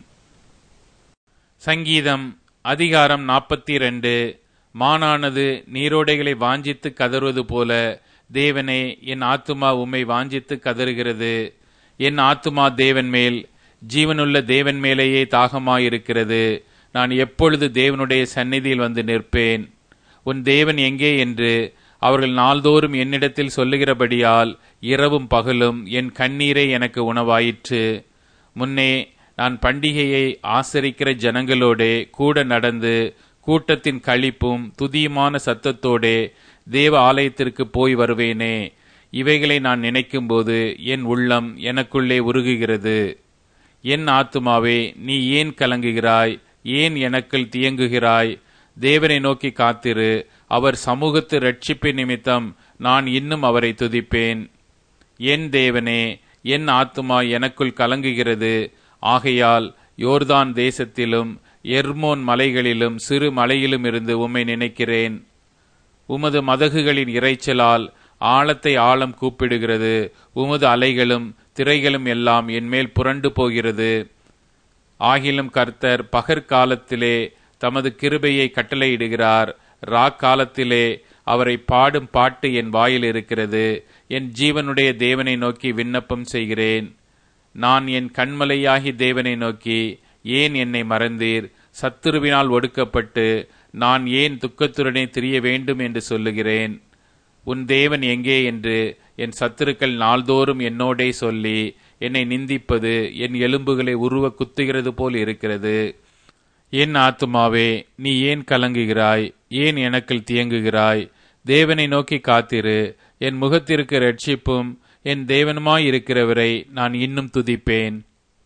சங்கீதம் அதிகாரம் நாற்பத்தி ரெண்டு மானானது நீரோடைகளை வாஞ்சித்து கதறுவது போல தேவனே என் ஆத்துமா உம்மை வாஞ்சித்து கதறுகிறது என் ஆத்துமா தேவன் மேல் ஜீவனுள்ள தேவன் மேலேயே தாகமாயிருக்கிறது நான் எப்பொழுது தேவனுடைய சந்நிதியில் வந்து நிற்பேன் உன் தேவன் எங்கே என்று அவர்கள் நாள்தோறும் என்னிடத்தில் சொல்லுகிறபடியால் இரவும் பகலும் என் கண்ணீரே எனக்கு உணவாயிற்று முன்னே நான் பண்டிகையை ஆசரிக்கிற ஜனங்களோடே கூட நடந்து கூட்டத்தின் களிப்பும் துதியுமான சத்தத்தோடே தேவ ஆலயத்திற்கு போய் வருவேனே இவைகளை நான் நினைக்கும்போது என் உள்ளம் எனக்குள்ளே உருகுகிறது என் ஆத்துமாவே நீ ஏன் கலங்குகிறாய் ஏன் எனக்குள் தியங்குகிறாய் தேவனை நோக்கி காத்திரு அவர் சமூகத்து ரட்சிப்பு நிமித்தம் நான் இன்னும் அவரை துதிப்பேன் என் தேவனே என் ஆத்துமா எனக்குள் கலங்குகிறது ஆகையால் யோர்தான் தேசத்திலும் எர்மோன் மலைகளிலும் சிறு மலையிலும் இருந்து உம்மை நினைக்கிறேன் உமது மதகுகளின் இறைச்சலால் ஆழத்தை ஆழம் கூப்பிடுகிறது உமது அலைகளும் திரைகளும் எல்லாம் என்மேல் புரண்டு போகிறது ஆகிலும் கர்த்தர் பகற்காலத்திலே தமது கிருபையை கட்டளையிடுகிறார் ராக்காலத்திலே அவரை பாடும் பாட்டு என் வாயில் இருக்கிறது என் ஜீவனுடைய தேவனை நோக்கி விண்ணப்பம் செய்கிறேன் நான் என் கண்மலையாகி தேவனை நோக்கி ஏன் என்னை மறந்தீர் சத்துருவினால் ஒடுக்கப்பட்டு நான் ஏன் துக்கத்துடனே திரிய வேண்டும் என்று சொல்லுகிறேன் உன் தேவன் எங்கே என்று என் சத்துருக்கள் நாள்தோறும் என்னோடே சொல்லி என்னை நிந்திப்பது என் எலும்புகளை உருவ குத்துகிறது போல் இருக்கிறது என் ஆத்துமாவே நீ ஏன் கலங்குகிறாய் ஏன் எனக்குள் தியங்குகிறாய் தேவனை நோக்கி காத்திரு என் முகத்திற்கு ரட்சிப்பும் என் தேவனுமாயிருக்கிறவரை நான் இன்னும் துதிப்பேன்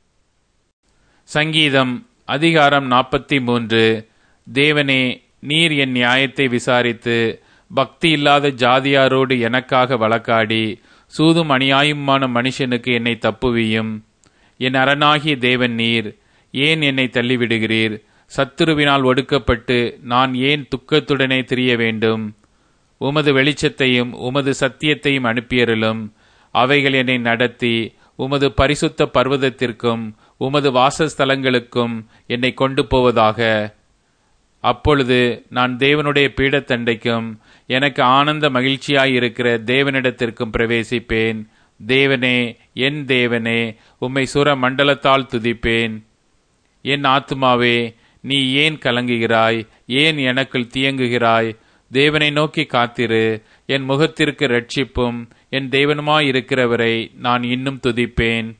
சங்கீதம் அதிகாரம் நாற்பத்தி மூன்று தேவனே நீர் என் நியாயத்தை விசாரித்து பக்தி இல்லாத ஜாதியாரோடு எனக்காக வழக்காடி சூதும் அநியாயமான மனுஷனுக்கு என்னை தப்புவியும் என் அரணாகிய தேவன் நீர் ஏன் என்னை தள்ளிவிடுகிறீர் சத்துருவினால் ஒடுக்கப்பட்டு நான் ஏன் துக்கத்துடனே திரிய வேண்டும் உமது வெளிச்சத்தையும் உமது சத்தியத்தையும் அனுப்பியருளும் அவைகள் என்னை நடத்தி உமது பரிசுத்த பர்வதத்திற்கும் உமது வாசஸ்தலங்களுக்கும் என்னை கொண்டு போவதாக அப்பொழுது நான் தேவனுடைய பீடத்தண்டைக்கும் எனக்கு ஆனந்த மகிழ்ச்சியாயிருக்கிற தேவனிடத்திற்கும் பிரவேசிப்பேன் தேவனே என் தேவனே உம்மை சுர மண்டலத்தால் துதிப்பேன் என் ஆத்துமாவே நீ ஏன் கலங்குகிறாய் ஏன் எனக்குள் தியங்குகிறாய் தேவனை நோக்கி காத்திரு என் முகத்திற்கு ரட்சிப்பும் என் தேவனுமாயிருக்கிறவரை நான் இன்னும் துதிப்பேன்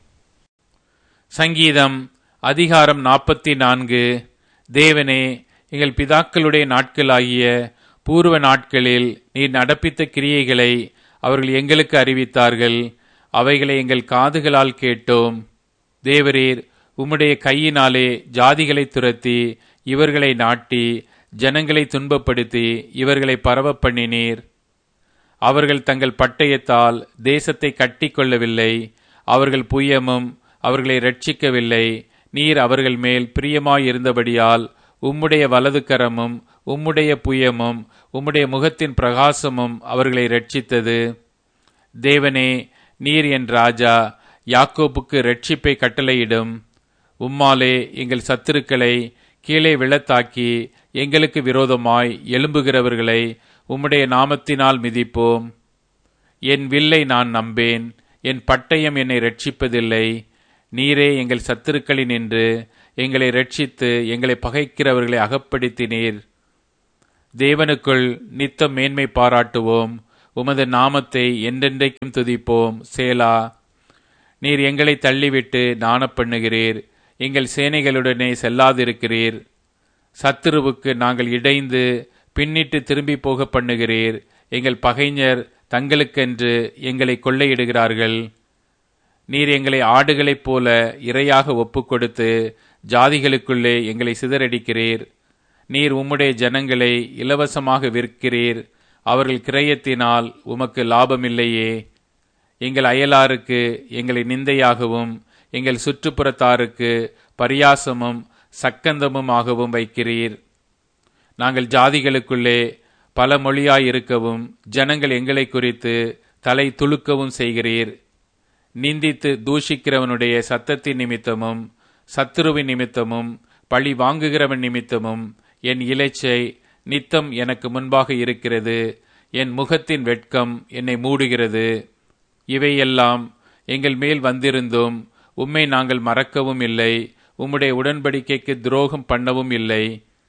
சங்கீதம் அதிகாரம் நாற்பத்தி நான்கு தேவனே எங்கள் பிதாக்களுடைய நாட்களாகிய பூர்வ நாட்களில் நீர் நடப்பித்த கிரியைகளை அவர்கள் எங்களுக்கு அறிவித்தார்கள் அவைகளை எங்கள் காதுகளால் கேட்டோம் தேவரீர் உம்முடைய கையினாலே ஜாதிகளை துரத்தி இவர்களை நாட்டி ஜனங்களை துன்பப்படுத்தி இவர்களை பரவ பண்ணினீர் அவர்கள் தங்கள் பட்டயத்தால் தேசத்தை கட்டி கொள்ளவில்லை அவர்கள் புயமும் அவர்களை ரட்சிக்கவில்லை நீர் அவர்கள் மேல் பிரியமாயிருந்தபடியால் உம்முடைய வலது கரமும் உம்முடைய புயமும் உம்முடைய முகத்தின் பிரகாசமும் அவர்களை ரட்சித்தது தேவனே நீர் என் ராஜா யாக்கோப்புக்கு ரட்சிப்பை கட்டளையிடும் உம்மாலே எங்கள் சத்துருக்களை கீழே விழத்தாக்கி எங்களுக்கு விரோதமாய் எழும்புகிறவர்களை உம்முடைய நாமத்தினால் மிதிப்போம் என் வில்லை நான் நம்பேன் என் பட்டயம் என்னை ரட்சிப்பதில்லை நீரே எங்கள் சத்துருக்களின் என்று எங்களை ரட்சித்து எங்களை பகைக்கிறவர்களை அகப்படுத்தினீர் தேவனுக்குள் நித்தம் மேன்மை பாராட்டுவோம் உமது நாமத்தை என்றென்றைக்கும் துதிப்போம் சேலா நீர் எங்களை தள்ளிவிட்டு நாணப் பண்ணுகிறீர் எங்கள் சேனைகளுடனே செல்லாதிருக்கிறீர் சத்துருவுக்கு நாங்கள் இடைந்து பின்னிட்டு திரும்பி போக பண்ணுகிறீர் எங்கள் பகைஞர் தங்களுக்கென்று எங்களை கொள்ளையிடுகிறார்கள் நீர் எங்களை ஆடுகளைப் போல இரையாக ஒப்புக் கொடுத்து ஜாதிகளுக்குள்ளே எங்களை சிதறடிக்கிறீர் நீர் உம்முடைய ஜனங்களை இலவசமாக விற்கிறீர் அவர்கள் கிரயத்தினால் உமக்கு லாபமில்லையே எங்கள் அயலாருக்கு எங்களை நிந்தையாகவும் எங்கள் சுற்றுப்புறத்தாருக்கு பரியாசமும் சக்கந்தமுமாகவும் வைக்கிறீர் நாங்கள் ஜாதிகளுக்குள்ளே பல மொழியாயிருக்கவும் ஜனங்கள் எங்களை குறித்து தலை துளுக்கவும் செய்கிறீர் நிந்தித்து தூஷிக்கிறவனுடைய சத்தத்தின் நிமித்தமும் சத்துருவின் நிமித்தமும் பழி வாங்குகிறவன் நிமித்தமும் என் இலைச்சை நித்தம் எனக்கு முன்பாக இருக்கிறது என் முகத்தின் வெட்கம் என்னை மூடுகிறது இவையெல்லாம் எங்கள் மேல் வந்திருந்தும் உம்மை நாங்கள் மறக்கவும் இல்லை உம்முடைய உடன்படிக்கைக்கு துரோகம் பண்ணவும் இல்லை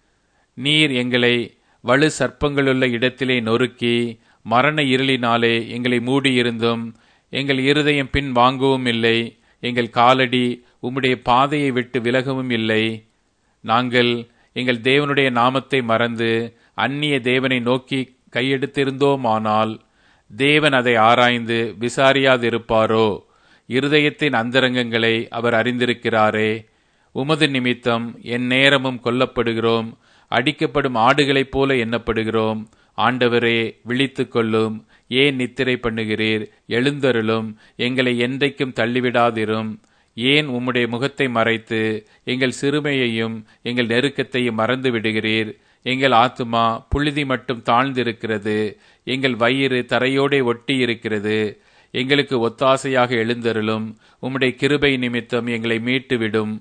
நீர் எங்களை வலு சர்ப்பங்களுள்ள இடத்திலே நொறுக்கி மரண இருளினாலே எங்களை மூடியிருந்தும் எங்கள் இருதயம் பின் வாங்கவும் இல்லை எங்கள் காலடி உம்முடைய பாதையை விட்டு விலகவும் இல்லை நாங்கள் எங்கள் தேவனுடைய நாமத்தை மறந்து அந்நிய தேவனை நோக்கி கையெடுத்திருந்தோமானால் தேவன் அதை ஆராய்ந்து விசாரியாதிருப்பாரோ இருதயத்தின் அந்தரங்கங்களை அவர் அறிந்திருக்கிறாரே உமது நிமித்தம் என் நேரமும் கொல்லப்படுகிறோம் அடிக்கப்படும் ஆடுகளைப் போல எண்ணப்படுகிறோம் ஆண்டவரே விழித்து கொள்ளும் ஏன் நித்திரை பண்ணுகிறீர் எழுந்தருளும் எங்களை என்றைக்கும் தள்ளிவிடாதிரும் ஏன் உம்முடைய முகத்தை மறைத்து எங்கள் சிறுமையையும் எங்கள் நெருக்கத்தையும் மறந்து விடுகிறீர் எங்கள் ஆத்துமா புழுதி மட்டும் தாழ்ந்திருக்கிறது எங்கள் வயிறு தரையோடே ஒட்டி இருக்கிறது எங்களுக்கு ஒத்தாசையாக எழுந்தருளும் உம்முடைய கிருபை நிமித்தம் எங்களை மீட்டுவிடும்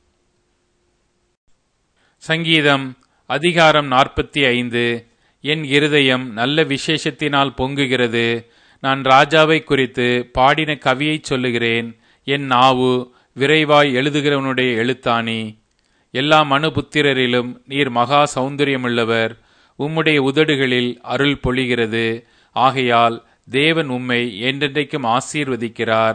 சங்கீதம் அதிகாரம் நாற்பத்தி ஐந்து என் இருதயம் நல்ல விசேஷத்தினால் பொங்குகிறது நான் ராஜாவை குறித்து பாடின கவியைச் சொல்லுகிறேன் என் நாவு விரைவாய் எழுதுகிறவனுடைய எழுத்தாணி எல்லா மனுபுத்திரரிலும் நீர் மகா சௌந்தரியமுள்ளவர் உம்முடைய உதடுகளில் அருள் பொழிகிறது ஆகையால் தேவன் உம்மை என்றென்றைக்கும் ஆசீர்வதிக்கிறார்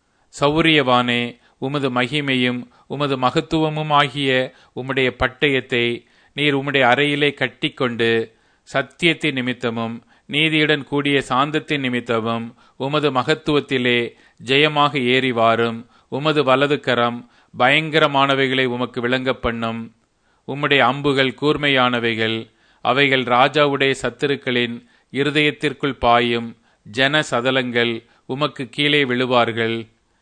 சௌரியவானே உமது மகிமையும் உமது மகத்துவமும் ஆகிய உம்முடைய பட்டயத்தை நீர் உம்முடைய அறையிலே கட்டிக்கொண்டு சத்தியத்தின் நிமித்தமும் நீதியுடன் கூடிய சாந்தத்தின் நிமித்தமும் உமது மகத்துவத்திலே ஜெயமாக ஏறி வாரும் உமது வலது கரம் பயங்கரமானவைகளை உமக்கு விளங்க பண்ணும் உம்முடைய அம்புகள் கூர்மையானவைகள் அவைகள் ராஜாவுடைய சத்துருக்களின் இருதயத்திற்குள் பாயும் ஜன சதலங்கள் உமக்கு கீழே விழுவார்கள்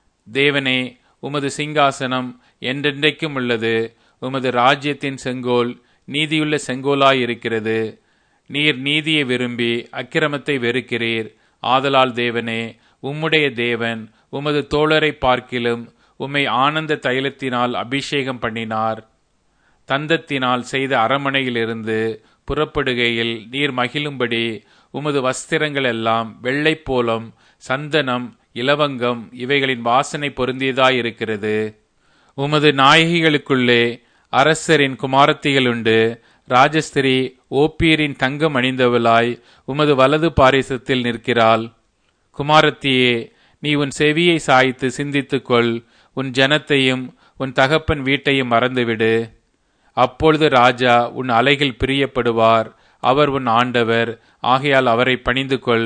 தேவனே உமது சிங்காசனம் என்றென்றைக்கும் உள்ளது உமது ராஜ்யத்தின் செங்கோல் நீதியுள்ள செங்கோலாயிருக்கிறது நீர் நீதியை விரும்பி அக்கிரமத்தை வெறுக்கிறீர் ஆதலால் தேவனே உம்முடைய தேவன் உமது தோழரை பார்க்கிலும் உம்மை ஆனந்த தைலத்தினால் அபிஷேகம் பண்ணினார் தந்தத்தினால் செய்த அரமனையிலிருந்து புறப்படுகையில் நீர் மகிழும்படி உமது வஸ்திரங்கள் எல்லாம் வெள்ளை போலம் சந்தனம் இலவங்கம் இவைகளின் வாசனை பொருந்தியதாயிருக்கிறது உமது நாயகிகளுக்குள்ளே அரசரின் குமாரத்திகளுண்டு ராஜஸ்திரி ஓப்பீரின் தங்கம் அணிந்தவளாய் உமது வலது பாரிசத்தில் நிற்கிறாள் குமாரத்தியே நீ உன் செவியை சாய்த்து சிந்தித்துக்கொள் உன் ஜனத்தையும் உன் தகப்பன் வீட்டையும் மறந்துவிடு அப்பொழுது ராஜா உன் அலைகள் பிரியப்படுவார் அவர் உன் ஆண்டவர் ஆகையால் அவரை பணிந்து கொள்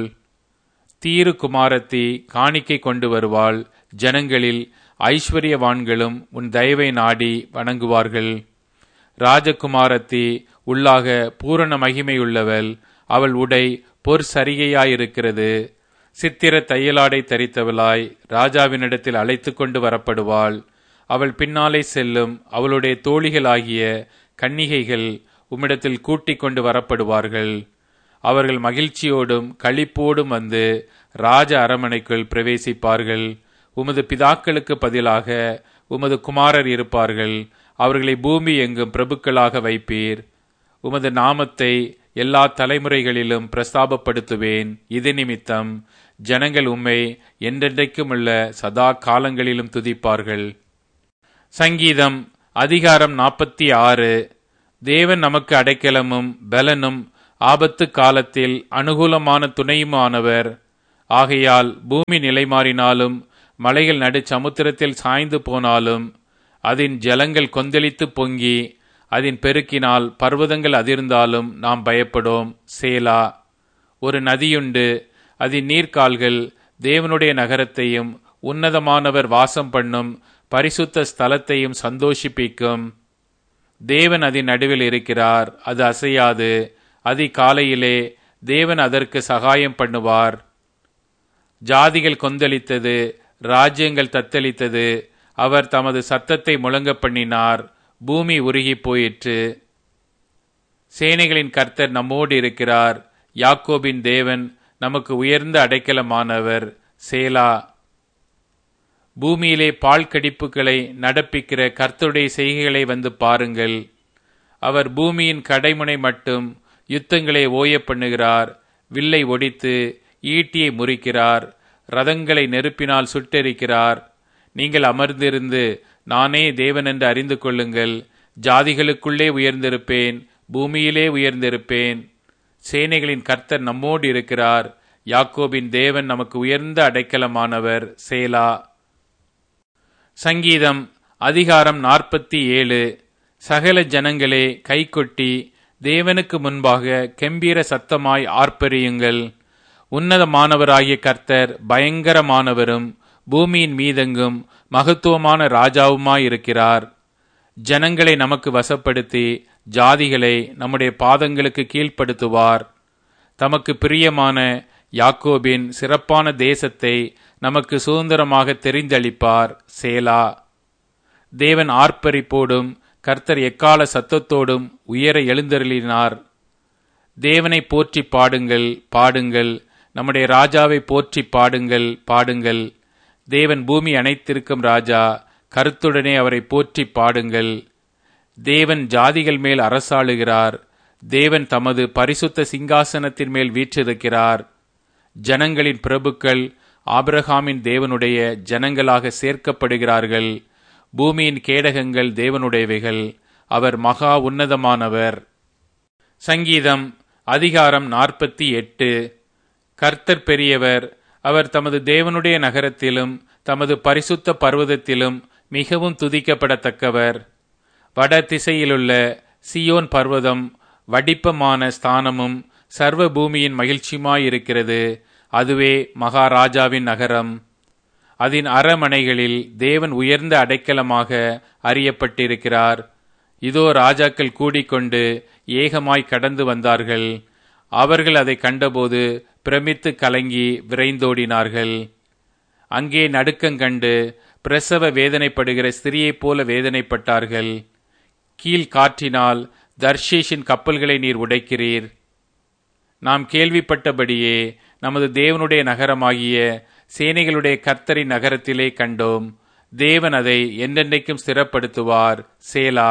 தீரு குமாரத்தி காணிக்கை கொண்டு வருவாள் ஜனங்களில் ஐஸ்வர்யவான்களும் உன் தயவை நாடி வணங்குவார்கள் ராஜகுமாரத்தி உள்ளாக பூரண மகிமையுள்ளவள் அவள் உடை பொற் சரிகையாயிருக்கிறது சித்திர தையலாடை தரித்தவளாய் ராஜாவினிடத்தில் அழைத்து கொண்டு வரப்படுவாள் அவள் பின்னாலே செல்லும் அவளுடைய தோழிகளாகிய கன்னிகைகள் உம்மிடத்தில் கூட்டிக் கொண்டு வரப்படுவார்கள் அவர்கள் மகிழ்ச்சியோடும் களிப்போடும் வந்து ராஜ அரமனைக்குள் பிரவேசிப்பார்கள் உமது பிதாக்களுக்கு பதிலாக உமது குமாரர் இருப்பார்கள் அவர்களை பூமி எங்கும் பிரபுக்களாக வைப்பீர் உமது நாமத்தை எல்லா தலைமுறைகளிலும் பிரஸ்தாபப்படுத்துவேன் இது நிமித்தம் ஜனங்கள் உம்மை என்றென்றைக்கும் உள்ள சதா காலங்களிலும் துதிப்பார்கள் சங்கீதம் அதிகாரம் நாற்பத்தி ஆறு தேவன் நமக்கு அடைக்கலமும் பலனும் ஆபத்து காலத்தில் அனுகூலமான துணையுமானவர் ஆகையால் பூமி நிலைமாறினாலும் மலைகள் நடு சமுத்திரத்தில் சாய்ந்து போனாலும் அதன் ஜலங்கள் கொந்தளித்து பொங்கி அதன் பெருக்கினால் பர்வதங்கள் அதிர்ந்தாலும் நாம் பயப்படோம் சேலா ஒரு நதியுண்டு அதன் நீர்க்கால்கள் தேவனுடைய நகரத்தையும் உன்னதமானவர் வாசம் பண்ணும் பரிசுத்த ஸ்தலத்தையும் சந்தோஷிப்பிக்கும் தேவன் அதன் நடுவில் இருக்கிறார் அது அசையாது அதி காலையிலே தேவன் அதற்கு சகாயம் பண்ணுவார் ஜாதிகள் கொந்தளித்தது ராஜ்யங்கள் தத்தளித்தது அவர் தமது சத்தத்தை முழங்க பண்ணினார் பூமி உருகி போயிற்று சேனைகளின் கர்த்தர் நம்மோடு இருக்கிறார் யாக்கோபின் தேவன் நமக்கு உயர்ந்த அடைக்கலமானவர் சேலா பூமியிலே பால் கடிப்புகளை நடப்பிக்கிற கர்த்தருடைய செய்கைகளை வந்து பாருங்கள் அவர் பூமியின் கடைமுனை மட்டும் யுத்தங்களை ஓய பண்ணுகிறார் வில்லை ஒடித்து ஈட்டியை முறிக்கிறார் ரதங்களை நெருப்பினால் சுட்டெரிக்கிறார் நீங்கள் அமர்ந்திருந்து நானே தேவன் என்று அறிந்து கொள்ளுங்கள் ஜாதிகளுக்குள்ளே உயர்ந்திருப்பேன் பூமியிலே உயர்ந்திருப்பேன் சேனைகளின் கர்த்தர் நம்மோடு இருக்கிறார் யாக்கோபின் தேவன் நமக்கு உயர்ந்த அடைக்கலமானவர் சேலா சங்கீதம் அதிகாரம் நாற்பத்தி ஏழு சகல ஜனங்களே கைகொட்டி தேவனுக்கு முன்பாக கெம்பீர சத்தமாய் ஆர்ப்பரியுங்கள் உன்னதமானவராகிய கர்த்தர் பயங்கரமானவரும் பூமியின் மீதெங்கும் மகத்துவமான ராஜாவுமாயிருக்கிறார் ஜனங்களை நமக்கு வசப்படுத்தி ஜாதிகளை நம்முடைய பாதங்களுக்கு கீழ்ப்படுத்துவார் தமக்கு பிரியமான யாக்கோபின் சிறப்பான தேசத்தை நமக்கு சுதந்திரமாக தெரிந்தளிப்பார் சேலா தேவன் ஆர்ப்பரிப்போடும் கர்த்தர் எக்கால சத்தத்தோடும் உயர எழுந்தருளினார் தேவனை போற்றி பாடுங்கள் பாடுங்கள் நம்முடைய ராஜாவை போற்றி பாடுங்கள் பாடுங்கள் தேவன் பூமி அனைத்திருக்கும் ராஜா கருத்துடனே அவரை போற்றி பாடுங்கள் தேவன் ஜாதிகள் மேல் அரசாளுகிறார் தேவன் தமது பரிசுத்த சிங்காசனத்தின் மேல் வீற்றிருக்கிறார் ஜனங்களின் பிரபுக்கள் ஆபிரகாமின் தேவனுடைய ஜனங்களாக சேர்க்கப்படுகிறார்கள் பூமியின் கேடகங்கள் தேவனுடையவைகள் அவர் மகா உன்னதமானவர் சங்கீதம் அதிகாரம் நாற்பத்தி எட்டு கர்த்தர் பெரியவர் அவர் தமது தேவனுடைய நகரத்திலும் தமது பரிசுத்த பர்வதத்திலும் மிகவும் துதிக்கப்படத்தக்கவர் வட திசையிலுள்ள சியோன் பர்வதம் வடிப்பமான ஸ்தானமும் சர்வ பூமியின் மகிழ்ச்சியுமாயிருக்கிறது அதுவே மகாராஜாவின் நகரம் அதன் அரமனைகளில் தேவன் உயர்ந்த அடைக்கலமாக அறியப்பட்டிருக்கிறார் இதோ ராஜாக்கள் கூடிக்கொண்டு ஏகமாய் கடந்து வந்தார்கள் அவர்கள் அதை கண்டபோது பிரமித்து கலங்கி விரைந்தோடினார்கள் அங்கே நடுக்கங்கண்டு பிரசவ வேதனைப்படுகிற ஸ்திரியைப் போல வேதனைப்பட்டார்கள் கீழ் காற்றினால் தர்ஷீஷின் கப்பல்களை நீர் உடைக்கிறீர் நாம் கேள்விப்பட்டபடியே நமது தேவனுடைய நகரமாகிய சேனைகளுடைய கர்த்தரின் நகரத்திலே கண்டோம் தேவன் அதை என்றென்றைக்கும் ஸ்திரப்படுத்துவார் சேலா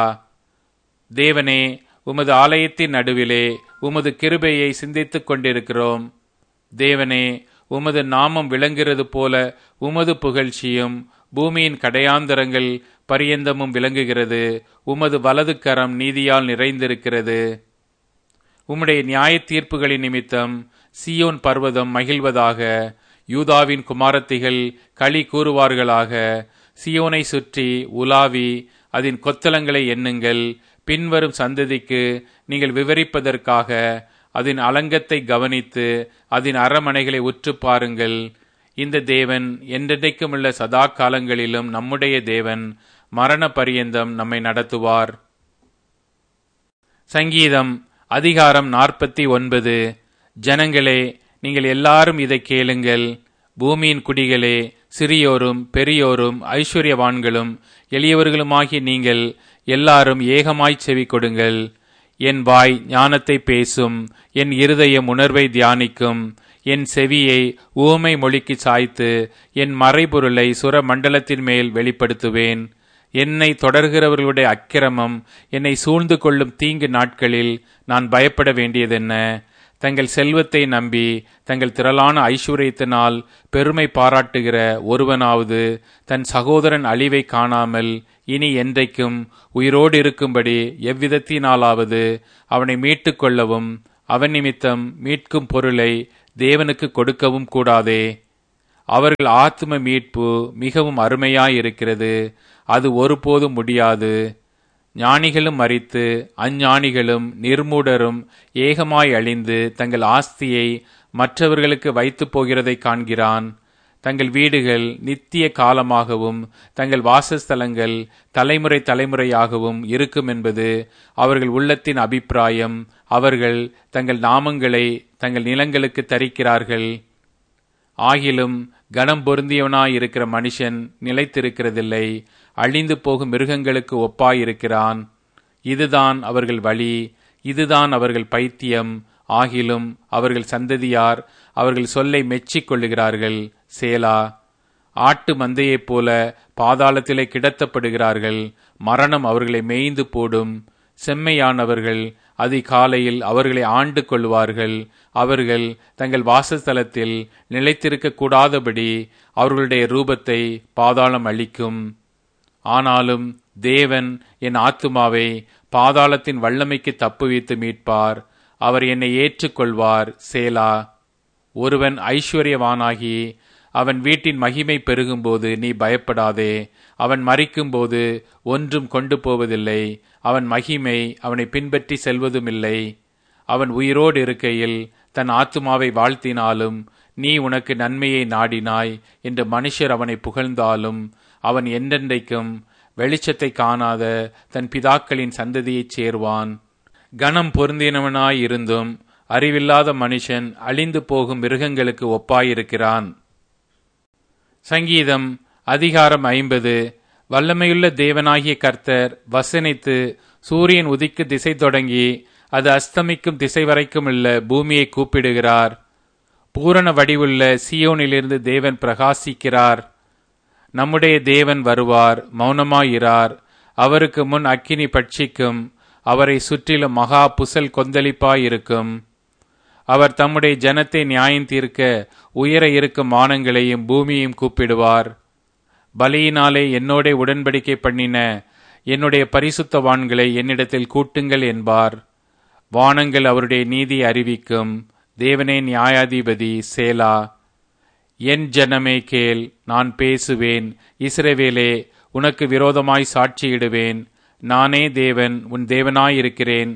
தேவனே உமது ஆலயத்தின் நடுவிலே உமது கிருபையை சிந்தித்துக் கொண்டிருக்கிறோம் தேவனே உமது நாமம் விளங்குகிறது போல உமது புகழ்ச்சியும் பூமியின் கடையாந்தரங்கள் பரியந்தமும் விளங்குகிறது உமது வலது கரம் நீதியால் நிறைந்திருக்கிறது உம்முடைய நியாய தீர்ப்புகளின் நிமித்தம் சியோன் பர்வதம் மகிழ்வதாக யூதாவின் குமாரத்திகள் களி கூறுவார்களாக சியோனை சுற்றி உலாவி அதன் கொத்தலங்களை எண்ணுங்கள் பின்வரும் சந்ததிக்கு நீங்கள் விவரிப்பதற்காக அதன் அலங்கத்தை கவனித்து அதன் அரமனைகளை உற்று பாருங்கள் இந்த தேவன் என்றென்றைக்கும் உள்ள சதா காலங்களிலும் நம்முடைய தேவன் மரண பரியந்தம் நம்மை நடத்துவார் சங்கீதம் அதிகாரம் நாற்பத்தி ஒன்பது ஜனங்களே நீங்கள் எல்லாரும் இதை கேளுங்கள் பூமியின் குடிகளே சிறியோரும் பெரியோரும் ஐஸ்வர்யவான்களும் எளியவர்களுமாகிய நீங்கள் எல்லாரும் ஏகமாய் செவி கொடுங்கள் என் வாய் ஞானத்தை பேசும் என் இருதயம் உணர்வை தியானிக்கும் என் செவியை ஊமை மொழிக்கு சாய்த்து என் மறைபொருளை சுர மண்டலத்தின் மேல் வெளிப்படுத்துவேன் என்னை தொடர்கிறவர்களுடைய அக்கிரமம் என்னை சூழ்ந்து கொள்ளும் தீங்கு நாட்களில் நான் பயப்பட வேண்டியதென்ன தங்கள் செல்வத்தை நம்பி தங்கள் திரளான ஐஸ்வர்யத்தினால் பெருமை பாராட்டுகிற ஒருவனாவது தன் சகோதரன் அழிவை காணாமல் இனி என்றைக்கும் உயிரோடு இருக்கும்படி எவ்விதத்தினாலாவது அவனை மீட்டுக் கொள்ளவும் அவன் நிமித்தம் மீட்கும் பொருளை தேவனுக்கு கொடுக்கவும் கூடாதே அவர்கள் ஆத்ம மீட்பு மிகவும் அருமையாயிருக்கிறது அது ஒருபோதும் முடியாது ஞானிகளும் மறித்து அஞ்ஞானிகளும் நிர்மூடரும் ஏகமாய் அழிந்து தங்கள் ஆஸ்தியை மற்றவர்களுக்கு வைத்துப் போகிறதை காண்கிறான் தங்கள் வீடுகள் நித்திய காலமாகவும் தங்கள் வாசஸ்தலங்கள் தலைமுறை தலைமுறையாகவும் இருக்கும் என்பது அவர்கள் உள்ளத்தின் அபிப்பிராயம் அவர்கள் தங்கள் நாமங்களை தங்கள் நிலங்களுக்கு தரிக்கிறார்கள் ஆகிலும் கனம் பொருந்தியவனாயிருக்கிற மனுஷன் நிலைத்திருக்கிறதில்லை அழிந்து போகும் மிருகங்களுக்கு ஒப்பாயிருக்கிறான் இதுதான் அவர்கள் வழி இதுதான் அவர்கள் பைத்தியம் ஆகிலும் அவர்கள் சந்ததியார் அவர்கள் சொல்லை மெச்சிக் கொள்ளுகிறார்கள் சேலா ஆட்டு மந்தையைப் போல பாதாளத்திலே கிடத்தப்படுகிறார்கள் மரணம் அவர்களை மேய்ந்து போடும் செம்மையானவர்கள் அதிகாலையில் அவர்களை ஆண்டு கொள்வார்கள் அவர்கள் தங்கள் வாசஸ்தலத்தில் நிலைத்திருக்க கூடாதபடி அவர்களுடைய ரூபத்தை பாதாளம் அளிக்கும் ஆனாலும் தேவன் என் ஆத்துமாவை பாதாளத்தின் வல்லமைக்கு தப்புவித்து மீட்பார் அவர் என்னை ஏற்றுக்கொள்வார் சேலா ஒருவன் ஐஸ்வர்யவானாகி அவன் வீட்டின் மகிமை பெருகும்போது நீ பயப்படாதே அவன் மறிக்கும்போது ஒன்றும் கொண்டு போவதில்லை அவன் மகிமை அவனை பின்பற்றி செல்வதுமில்லை அவன் உயிரோடு இருக்கையில் தன் ஆத்துமாவை வாழ்த்தினாலும் நீ உனக்கு நன்மையை நாடினாய் என்று மனுஷர் அவனை புகழ்ந்தாலும் அவன் என்றென்றைக்கும் வெளிச்சத்தை காணாத தன் பிதாக்களின் சந்ததியைச் சேர்வான் கனம் பொருந்தினவனாயிருந்தும் அறிவில்லாத மனுஷன் அழிந்து போகும் மிருகங்களுக்கு ஒப்பாயிருக்கிறான் சங்கீதம் அதிகாரம் ஐம்பது வல்லமையுள்ள தேவனாகிய கர்த்தர் வசனித்து சூரியன் உதிக்கு திசை தொடங்கி அது அஸ்தமிக்கும் திசை வரைக்கும் உள்ள பூமியை கூப்பிடுகிறார் பூரண வடிவுள்ள சியோனிலிருந்து தேவன் பிரகாசிக்கிறார் நம்முடைய தேவன் வருவார் மௌனமாயிரார் அவருக்கு முன் அக்கினி பட்சிக்கும் அவரை சுற்றிலும் மகா புசல் கொந்தளிப்பாயிருக்கும் அவர் தம்முடைய ஜனத்தை நியாயம் தீர்க்க உயர இருக்கும் வானங்களையும் பூமியையும் கூப்பிடுவார் பலியினாலே என்னோட உடன்படிக்கை பண்ணின என்னுடைய பரிசுத்தவான்களை என்னிடத்தில் கூட்டுங்கள் என்பார் வானங்கள் அவருடைய நீதி அறிவிக்கும் தேவனே நியாயாதிபதி சேலா என் ஜனமே கேள் நான் பேசுவேன் இஸ்ரவேலே உனக்கு விரோதமாய் சாட்சியிடுவேன் நானே தேவன் உன் தேவனாயிருக்கிறேன்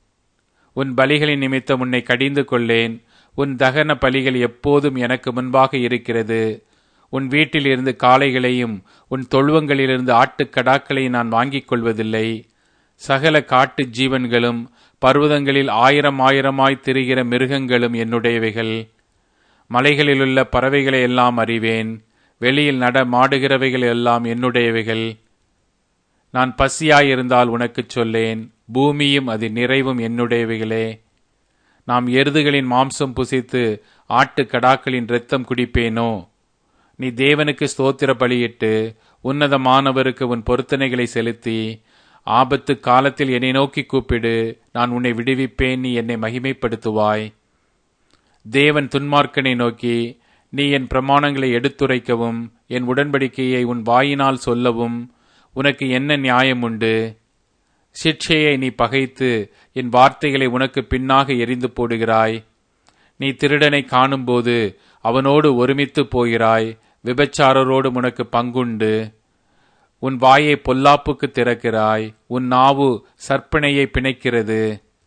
உன் பலிகளின் நிமித்தம் உன்னை கடிந்து கொள்ளேன் உன் தகன பலிகள் எப்போதும் எனக்கு முன்பாக இருக்கிறது உன் வீட்டிலிருந்து காளைகளையும் உன் தொழுவங்களிலிருந்து ஆட்டுக்கடாக்களையும் நான் வாங்கிக் கொள்வதில்லை சகல காட்டு ஜீவன்களும் பர்வதங்களில் ஆயிரம் ஆயிரமாய் திரிகிற மிருகங்களும் என்னுடையவைகள் மலைகளிலுள்ள பறவைகளை எல்லாம் அறிவேன் வெளியில் நட மாடுகிறவைகள் எல்லாம் என்னுடையவைகள் நான் பசியாயிருந்தால் உனக்குச் சொல்லேன் பூமியும் அது நிறைவும் என்னுடையவைகளே நாம் எருதுகளின் மாம்சம் புசித்து ஆட்டு கடாக்களின் இரத்தம் குடிப்பேனோ நீ தேவனுக்கு ஸ்தோத்திர பலியிட்டு உன்னதமானவருக்கு உன் பொருத்தனைகளை செலுத்தி ஆபத்து காலத்தில் என்னை நோக்கி கூப்பிடு நான் உன்னை விடுவிப்பேன் நீ என்னை மகிமைப்படுத்துவாய் தேவன் துன்மார்க்கனை நோக்கி நீ என் பிரமாணங்களை எடுத்துரைக்கவும் என் உடன்படிக்கையை உன் வாயினால் சொல்லவும் உனக்கு என்ன நியாயம் உண்டு சிற்சையை நீ பகைத்து என் வார்த்தைகளை உனக்கு பின்னாக எரிந்து போடுகிறாய் நீ திருடனை காணும்போது அவனோடு ஒருமித்து போகிறாய் விபச்சாரரோடு உனக்கு பங்குண்டு உன் வாயை பொல்லாப்புக்கு திறக்கிறாய் உன் நாவு சற்பனையை பிணைக்கிறது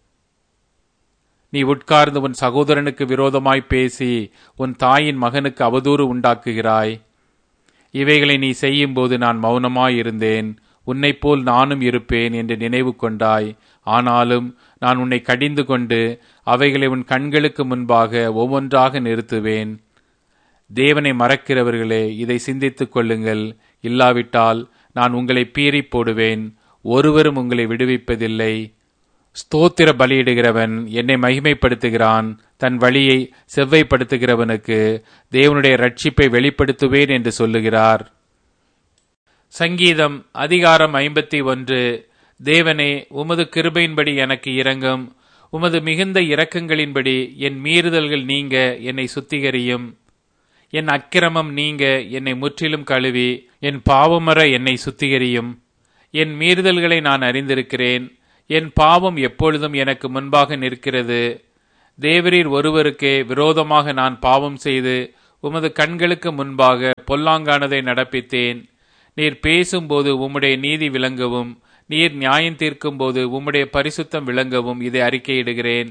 நீ உட்கார்ந்து உன் சகோதரனுக்கு விரோதமாய் பேசி உன் தாயின் மகனுக்கு அவதூறு உண்டாக்குகிறாய் இவைகளை நீ செய்யும்போது நான் மௌனமாயிருந்தேன் உன்னைப் போல் நானும் இருப்பேன் என்று நினைவு கொண்டாய் ஆனாலும் நான் உன்னை கடிந்து கொண்டு அவைகளை உன் கண்களுக்கு முன்பாக ஒவ்வொன்றாக நிறுத்துவேன் தேவனை மறக்கிறவர்களே இதை சிந்தித்துக் கொள்ளுங்கள் இல்லாவிட்டால் நான் உங்களை பீறி போடுவேன் ஒருவரும் உங்களை விடுவிப்பதில்லை ஸ்தோத்திர பலியிடுகிறவன் என்னை மகிமைப்படுத்துகிறான் தன் வழியை செவ்வைப்படுத்துகிறவனுக்கு தேவனுடைய ரட்சிப்பை வெளிப்படுத்துவேன் என்று சொல்லுகிறார் சங்கீதம் அதிகாரம் ஐம்பத்தி ஒன்று தேவனே உமது கிருபையின்படி எனக்கு இரங்கும் உமது மிகுந்த இரக்கங்களின்படி என் மீறுதல்கள் நீங்க என்னை சுத்திகரியும் என் அக்கிரமம் நீங்க என்னை முற்றிலும் கழுவி என் பாவமர என்னை சுத்திகரியும் என் மீறுதல்களை நான் அறிந்திருக்கிறேன் என் பாவம் எப்பொழுதும் எனக்கு முன்பாக நிற்கிறது தேவரீர் ஒருவருக்கே விரோதமாக நான் பாவம் செய்து உமது கண்களுக்கு முன்பாக பொல்லாங்கானதை நடப்பித்தேன் நீர் பேசும்போது உம்முடைய நீதி விளங்கவும் நீர் நியாயம் தீர்க்கும்போது உம்முடைய பரிசுத்தம் விளங்கவும் இதை அறிக்கையிடுகிறேன்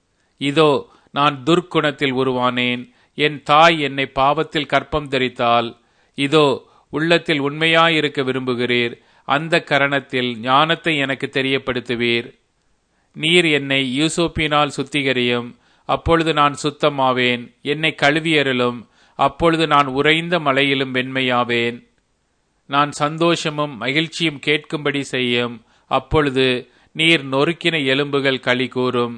இதோ நான் துர்க்குணத்தில் உருவானேன் என் தாய் என்னை பாவத்தில் கற்பம் தரித்தால் இதோ உள்ளத்தில் உண்மையாயிருக்க விரும்புகிறீர் அந்த கரணத்தில் ஞானத்தை எனக்கு தெரியப்படுத்துவீர் நீர் என்னை யூசோப்பினால் சுத்திகரியும் அப்பொழுது நான் சுத்தமாவேன் என்னை கழுவியருளும் அப்பொழுது நான் உறைந்த மலையிலும் வெண்மையாவேன் நான் சந்தோஷமும் மகிழ்ச்சியும் கேட்கும்படி செய்யும் அப்பொழுது நீர் நொறுக்கின எலும்புகள் களி கூறும்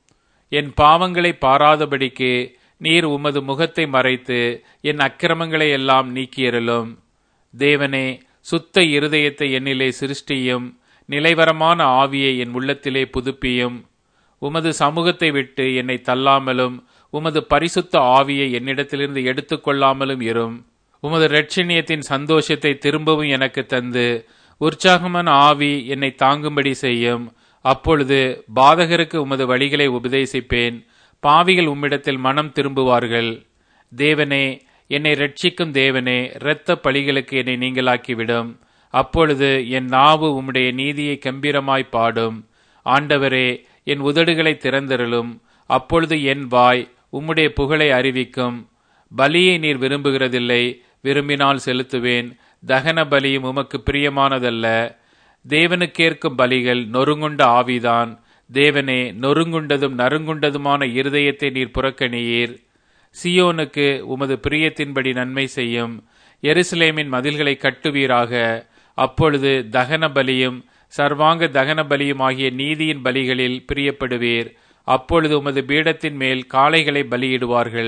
என் பாவங்களை பாராதபடிக்கு நீர் உமது முகத்தை மறைத்து என் அக்கிரமங்களை எல்லாம் நீக்கியருளும் தேவனே சுத்த இருதயத்தை என்னிலே சிருஷ்டியும் நிலைவரமான ஆவியை என் உள்ளத்திலே புதுப்பியும் உமது சமூகத்தை விட்டு என்னை தள்ளாமலும் உமது பரிசுத்த ஆவியை என்னிடத்திலிருந்து எடுத்துக்கொள்ளாமலும் இரும் உமது இரட்சணியத்தின் சந்தோஷத்தை திரும்பவும் எனக்கு தந்து உற்சாகமான ஆவி என்னை தாங்கும்படி செய்யும் அப்பொழுது பாதகருக்கு உமது வழிகளை உபதேசிப்பேன் பாவிகள் உம்மிடத்தில் மனம் திரும்புவார்கள் தேவனே என்னை ரட்சிக்கும் தேவனே இரத்த பழிகளுக்கு என்னை நீங்களாக்கிவிடும் அப்பொழுது என் நாவு உம்முடைய நீதியை கம்பீரமாய் பாடும் ஆண்டவரே என் உதடுகளை திறந்திரலும் அப்பொழுது என் வாய் உம்முடைய புகழை அறிவிக்கும் பலியை நீர் விரும்புகிறதில்லை விரும்பினால் செலுத்துவேன் தகன பலியும் உமக்கு பிரியமானதல்ல தேவனுக்கேற்கும் பலிகள் நொறுங்குண்ட ஆவிதான் தேவனே நொறுங்குண்டதும் நறுங்குண்டதுமான இருதயத்தை நீர் புறக்கணியீர் சியோனுக்கு உமது பிரியத்தின்படி நன்மை செய்யும் எருசலேமின் மதில்களை கட்டுவீராக அப்பொழுது தகன பலியும் சர்வாங்க தகன பலியும் ஆகிய நீதியின் பலிகளில் பிரியப்படுவீர் அப்பொழுது உமது பீடத்தின் மேல் காளைகளை பலியிடுவார்கள்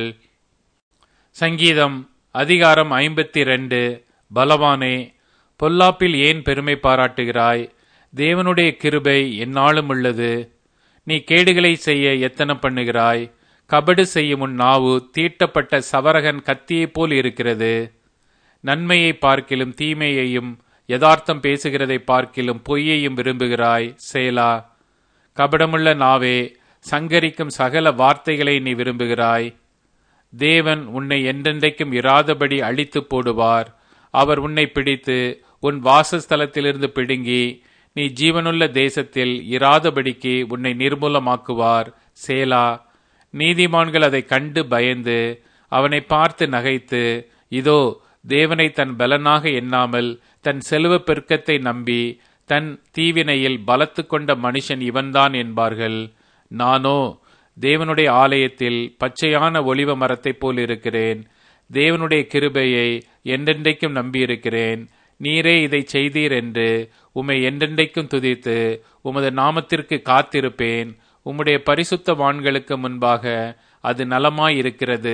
சங்கீதம் அதிகாரம் ஐம்பத்தி ரெண்டு பலவானே பொல்லாப்பில் ஏன் பெருமை பாராட்டுகிறாய் தேவனுடைய கிருபை எந்நாளும் உள்ளது நீ கேடுகளை செய்ய எத்தனை பண்ணுகிறாய் கபடு செய்யும் உன் நாவு தீட்டப்பட்ட சவரகன் கத்தியைப் போல் இருக்கிறது நன்மையை பார்க்கிலும் தீமையையும் யதார்த்தம் பேசுகிறதை பார்க்கிலும் பொய்யையும் விரும்புகிறாய் சேலா கபடமுள்ள நாவே சங்கரிக்கும் சகல வார்த்தைகளை நீ விரும்புகிறாய் தேவன் உன்னை என்றென்றைக்கும் இராதபடி அழித்து போடுவார் அவர் உன்னை பிடித்து உன் வாசஸ்தலத்திலிருந்து பிடுங்கி நீ ஜீவனுள்ள தேசத்தில் இராதபடிக்கு உன்னை நிர்மூலமாக்குவார் சேலா நீதிமான்கள் அதை கண்டு பயந்து அவனை பார்த்து நகைத்து இதோ தேவனை தன் பலனாக எண்ணாமல் தன் செல்வ பெருக்கத்தை நம்பி தன் தீவினையில் பலத்து கொண்ட மனுஷன் இவன்தான் என்பார்கள் நானோ தேவனுடைய ஆலயத்தில் பச்சையான ஒளிவ மரத்தைப் போல் இருக்கிறேன் தேவனுடைய கிருபையை என்றென்றைக்கும் நம்பியிருக்கிறேன் நீரே இதை செய்தீர் என்று உம்மை என்றென்றைக்கும் துதித்து உமது நாமத்திற்கு காத்திருப்பேன் உம்முடைய பரிசுத்த வான்களுக்கு முன்பாக அது நலமாயிருக்கிறது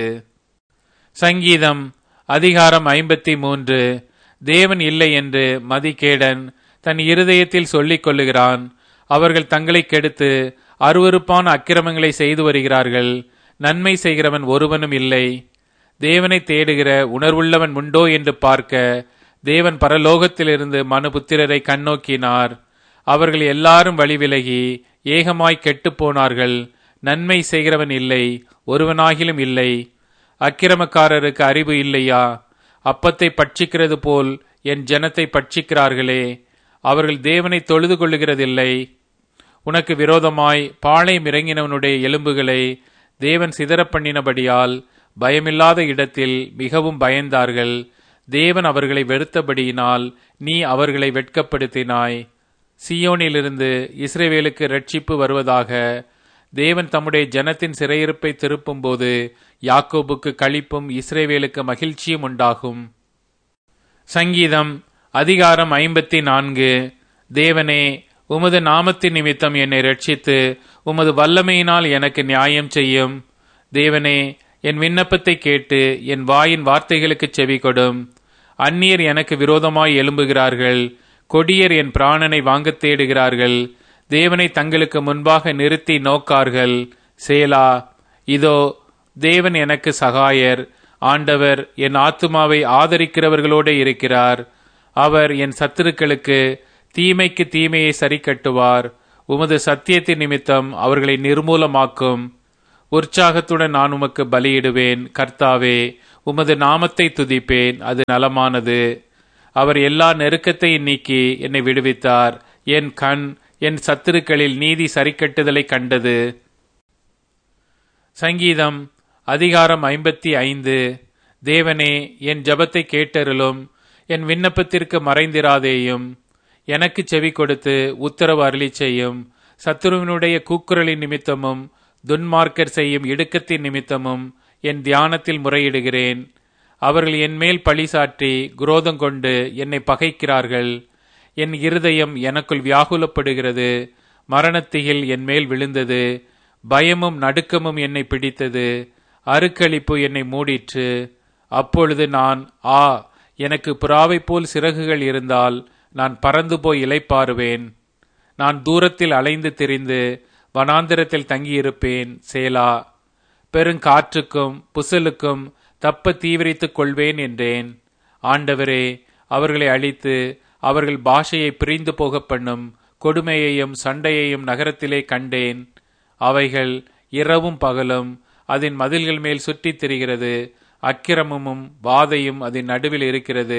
சங்கீதம் அதிகாரம் ஐம்பத்தி மூன்று தேவன் இல்லை என்று மதிகேடன் தன் இருதயத்தில் சொல்லிக் கொள்ளுகிறான் அவர்கள் தங்களை கெடுத்து அருவருப்பான அக்கிரமங்களை செய்து வருகிறார்கள் நன்மை செய்கிறவன் ஒருவனும் இல்லை தேவனை தேடுகிற உணர்வுள்ளவன் உண்டோ என்று பார்க்க தேவன் பரலோகத்திலிருந்து மனுபுத்திரரை கண்ணோக்கினார் அவர்கள் எல்லாரும் வழிவிலகி ஏகமாய் கெட்டுப் போனார்கள் நன்மை செய்கிறவன் இல்லை ஒருவனாகிலும் இல்லை அக்கிரமக்காரருக்கு அறிவு இல்லையா அப்பத்தை பட்சிக்கிறது போல் என் ஜனத்தை பட்சிக்கிறார்களே அவர்கள் தேவனை தொழுது கொள்ளுகிறதில்லை உனக்கு விரோதமாய் பாளையம் இறங்கினவனுடைய எலும்புகளை தேவன் சிதறப் பண்ணினபடியால் பயமில்லாத இடத்தில் மிகவும் பயந்தார்கள் தேவன் அவர்களை வெறுத்தபடியினால் நீ அவர்களை வெட்கப்படுத்தினாய் சியோனிலிருந்து இஸ்ரேவேலுக்கு ரட்சிப்பு வருவதாக தேவன் தம்முடைய ஜனத்தின் சிறையிருப்பை திருப்பும்போது யாக்கோபுக்கு களிப்பும் இஸ்ரேவேலுக்கு மகிழ்ச்சியும் உண்டாகும் சங்கீதம் அதிகாரம் ஐம்பத்தி நான்கு தேவனே உமது நாமத்தின் நிமித்தம் என்னை ரட்சித்து உமது வல்லமையினால் எனக்கு நியாயம் செய்யும் தேவனே என் விண்ணப்பத்தை கேட்டு என் வாயின் வார்த்தைகளுக்கு செவி கொடும் அந்நியர் எனக்கு விரோதமாய் எழும்புகிறார்கள் கொடியர் என் பிராணனை வாங்கத் தேடுகிறார்கள் தேவனை தங்களுக்கு முன்பாக நிறுத்தி நோக்கார்கள் சேலா இதோ தேவன் எனக்கு சகாயர் ஆண்டவர் என் ஆத்துமாவை ஆதரிக்கிறவர்களோடு இருக்கிறார் அவர் என் சத்துருக்களுக்கு தீமைக்கு தீமையை சரி கட்டுவார் உமது சத்தியத்தின் நிமித்தம் அவர்களை நிர்மூலமாக்கும் உற்சாகத்துடன் நான் உமக்கு பலியிடுவேன் கர்த்தாவே உமது நாமத்தை துதிப்பேன் அது நலமானது அவர் எல்லா நெருக்கத்தையும் நீக்கி என்னை விடுவித்தார் என் கண் என் சத்துருக்களில் நீதி சரிக்கட்டுதலை கண்டது சங்கீதம் அதிகாரம் ஐம்பத்தி ஐந்து தேவனே என் ஜபத்தை கேட்டருளும் என் விண்ணப்பத்திற்கு மறைந்திராதேயும் எனக்கு செவி கொடுத்து உத்தரவு அருளி செய்யும் சத்துருவினுடைய கூக்குரலின் நிமித்தமும் துன்மார்க்கர் செய்யும் இடுக்கத்தின் நிமித்தமும் என் தியானத்தில் முறையிடுகிறேன் அவர்கள் என் மேல் பழி சாற்றி குரோதம் கொண்டு என்னை பகைக்கிறார்கள் என் இருதயம் எனக்குள் வியாகுலப்படுகிறது மரணத்திகில் என் மேல் விழுந்தது பயமும் நடுக்கமும் என்னை பிடித்தது அருக்களிப்பு என்னை மூடிற்று அப்பொழுது நான் ஆ எனக்கு புறாவை போல் சிறகுகள் இருந்தால் நான் பறந்து போய் இலைப்பாருவேன் நான் தூரத்தில் அலைந்து திரிந்து வனாந்திரத்தில் தங்கியிருப்பேன் சேலா பெருங்காற்றுக்கும் புசலுக்கும் தப்ப தீவிரித்துக் கொள்வேன் என்றேன் ஆண்டவரே அவர்களை அழித்து அவர்கள் பாஷையை பிரிந்து போக பண்ணும் கொடுமையையும் சண்டையையும் நகரத்திலே கண்டேன் அவைகள் இரவும் பகலும் அதன் மதில்கள் மேல் சுற்றித் திரிகிறது அக்கிரமமும் வாதையும் அதன் நடுவில் இருக்கிறது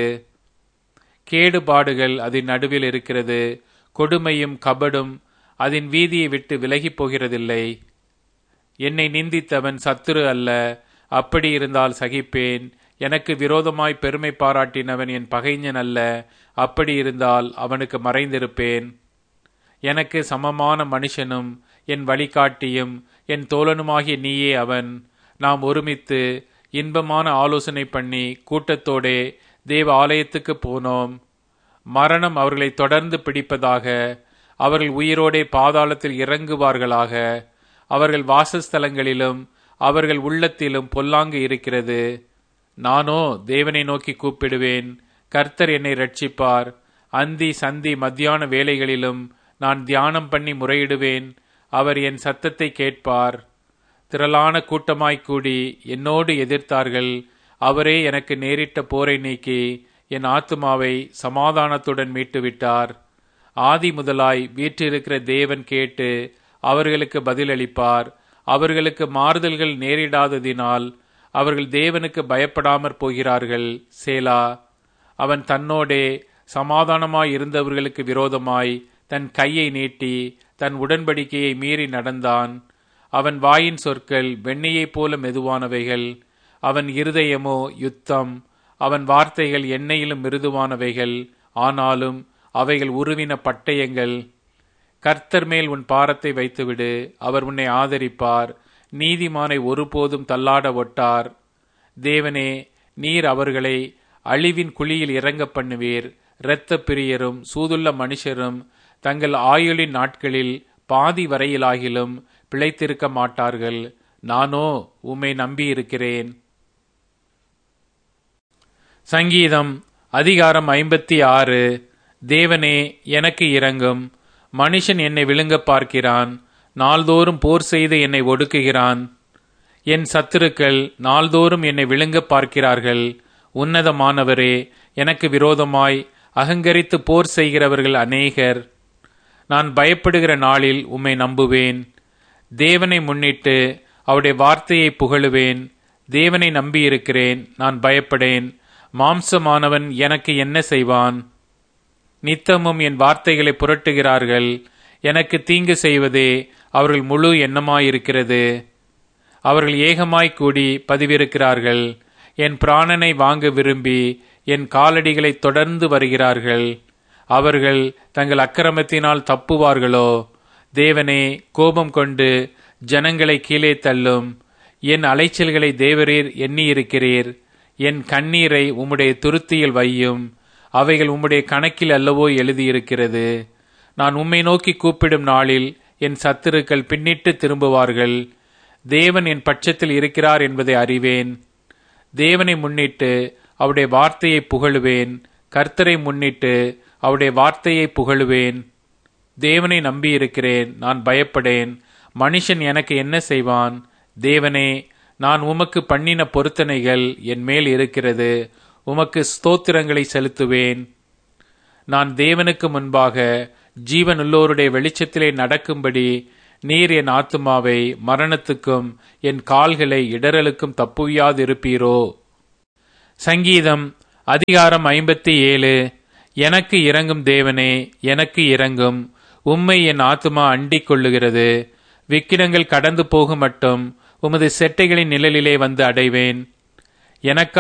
கேடுபாடுகள் அதன் நடுவில் இருக்கிறது கொடுமையும் கபடும் அதன் வீதியை விட்டு விலகிப் போகிறதில்லை என்னை நிந்தித்தவன் சத்துரு அல்ல அப்படி இருந்தால் சகிப்பேன் எனக்கு விரோதமாய் பெருமை பாராட்டினவன் என் பகைஞன் அல்ல அப்படி இருந்தால் அவனுக்கு மறைந்திருப்பேன் எனக்கு சமமான மனுஷனும் என் வழிகாட்டியும் என் தோழனுமாகிய நீயே அவன் நாம் ஒருமித்து இன்பமான ஆலோசனை பண்ணி கூட்டத்தோடே தேவ ஆலயத்துக்கு போனோம் மரணம் அவர்களை தொடர்ந்து பிடிப்பதாக அவர்கள் உயிரோடே பாதாளத்தில் இறங்குவார்களாக அவர்கள் வாசஸ்தலங்களிலும் அவர்கள் உள்ளத்திலும் பொல்லாங்கு இருக்கிறது நானோ தேவனை நோக்கி கூப்பிடுவேன் கர்த்தர் என்னை ரட்சிப்பார் அந்தி சந்தி மத்தியான வேலைகளிலும் நான் தியானம் பண்ணி முறையிடுவேன் அவர் என் சத்தத்தை கேட்பார் திரளான கூட்டமாய்க் கூடி என்னோடு எதிர்த்தார்கள் அவரே எனக்கு நேரிட்ட போரை நீக்கி என் ஆத்துமாவை சமாதானத்துடன் மீட்டுவிட்டார் ஆதி முதலாய் வீற்றிருக்கிற தேவன் கேட்டு அவர்களுக்கு பதிலளிப்பார் அவர்களுக்கு மாறுதல்கள் நேரிடாததினால் அவர்கள் தேவனுக்கு பயப்படாமற் போகிறார்கள் சேலா அவன் தன்னோடே சமாதானமாய் இருந்தவர்களுக்கு விரோதமாய் தன் கையை நீட்டி தன் உடன்படிக்கையை மீறி நடந்தான் அவன் வாயின் சொற்கள் வெண்ணையைப் போல மெதுவானவைகள் அவன் இருதயமோ யுத்தம் அவன் வார்த்தைகள் எண்ணெயிலும் மிருதுவானவைகள் ஆனாலும் அவைகள் உருவின பட்டயங்கள் கர்த்தர் மேல் உன் பாரத்தை வைத்துவிடு அவர் உன்னை ஆதரிப்பார் நீதிமானை ஒருபோதும் தள்ளாட ஒட்டார் தேவனே நீர் அவர்களை அழிவின் குழியில் இறங்க பண்ணுவீர் இரத்த பிரியரும் சூதுள்ள மனுஷரும் தங்கள் ஆயுளின் நாட்களில் பாதி வரையிலாகிலும் பிழைத்திருக்க மாட்டார்கள் நானோ உம்மை நம்பியிருக்கிறேன் சங்கீதம் அதிகாரம் ஐம்பத்தி ஆறு தேவனே எனக்கு இறங்கும் மனுஷன் என்னை விழுங்க பார்க்கிறான் நாள்தோறும் போர் செய்து என்னை ஒடுக்குகிறான் என் சத்துருக்கள் நாள்தோறும் என்னை விழுங்க பார்க்கிறார்கள் உன்னதமானவரே எனக்கு விரோதமாய் அகங்கரித்து போர் செய்கிறவர்கள் அநேகர் நான் பயப்படுகிற நாளில் உம்மை நம்புவேன் தேவனை முன்னிட்டு அவருடைய வார்த்தையை புகழுவேன் தேவனை நம்பியிருக்கிறேன் நான் பயப்படேன் மாம்சமானவன் எனக்கு என்ன செய்வான் நித்தமும் என் வார்த்தைகளை புரட்டுகிறார்கள் எனக்கு தீங்கு செய்வதே அவர்கள் முழு எண்ணமாயிருக்கிறது அவர்கள் ஏகமாய் கூடி பதிவிருக்கிறார்கள் என் பிராணனை வாங்க விரும்பி என் காலடிகளை தொடர்ந்து வருகிறார்கள் அவர்கள் தங்கள் அக்கிரமத்தினால் தப்புவார்களோ தேவனே கோபம் கொண்டு ஜனங்களை கீழே தள்ளும் என் அலைச்சல்களை தேவரீர் எண்ணியிருக்கிறீர் என் கண்ணீரை உம்முடைய துருத்தியில் வையும் அவைகள் உம்முடைய கணக்கில் அல்லவோ எழுதியிருக்கிறது நான் உம்மை நோக்கி கூப்பிடும் நாளில் என் சத்துருக்கள் பின்னிட்டு திரும்புவார்கள் தேவன் என் பட்சத்தில் இருக்கிறார் என்பதை அறிவேன் தேவனை முன்னிட்டு அவருடைய வார்த்தையை புகழுவேன் கர்த்தரை முன்னிட்டு அவருடைய வார்த்தையை புகழுவேன் தேவனை நம்பியிருக்கிறேன் நான் பயப்படேன் மனுஷன் எனக்கு என்ன செய்வான் தேவனே நான் உமக்கு பண்ணின பொருத்தனைகள் என் மேல் இருக்கிறது உமக்கு ஸ்தோத்திரங்களை செலுத்துவேன் நான் தேவனுக்கு முன்பாக ஜீவனுள்ளோருடைய வெளிச்சத்திலே நடக்கும்படி நீர் என் ஆத்துமாவை மரணத்துக்கும் என் கால்களை இடரலுக்கும் தப்புவியாதிருப்பீரோ சங்கீதம் அதிகாரம் ஐம்பத்தி ஏழு எனக்கு இறங்கும் தேவனே எனக்கு இறங்கும் உம்மை என் ஆத்துமா அண்டிக் கொள்ளுகிறது விக்கிரங்கள் கடந்து போகும் மட்டும் உமது செட்டைகளின் நிழலிலே வந்து அடைவேன் எனக்காக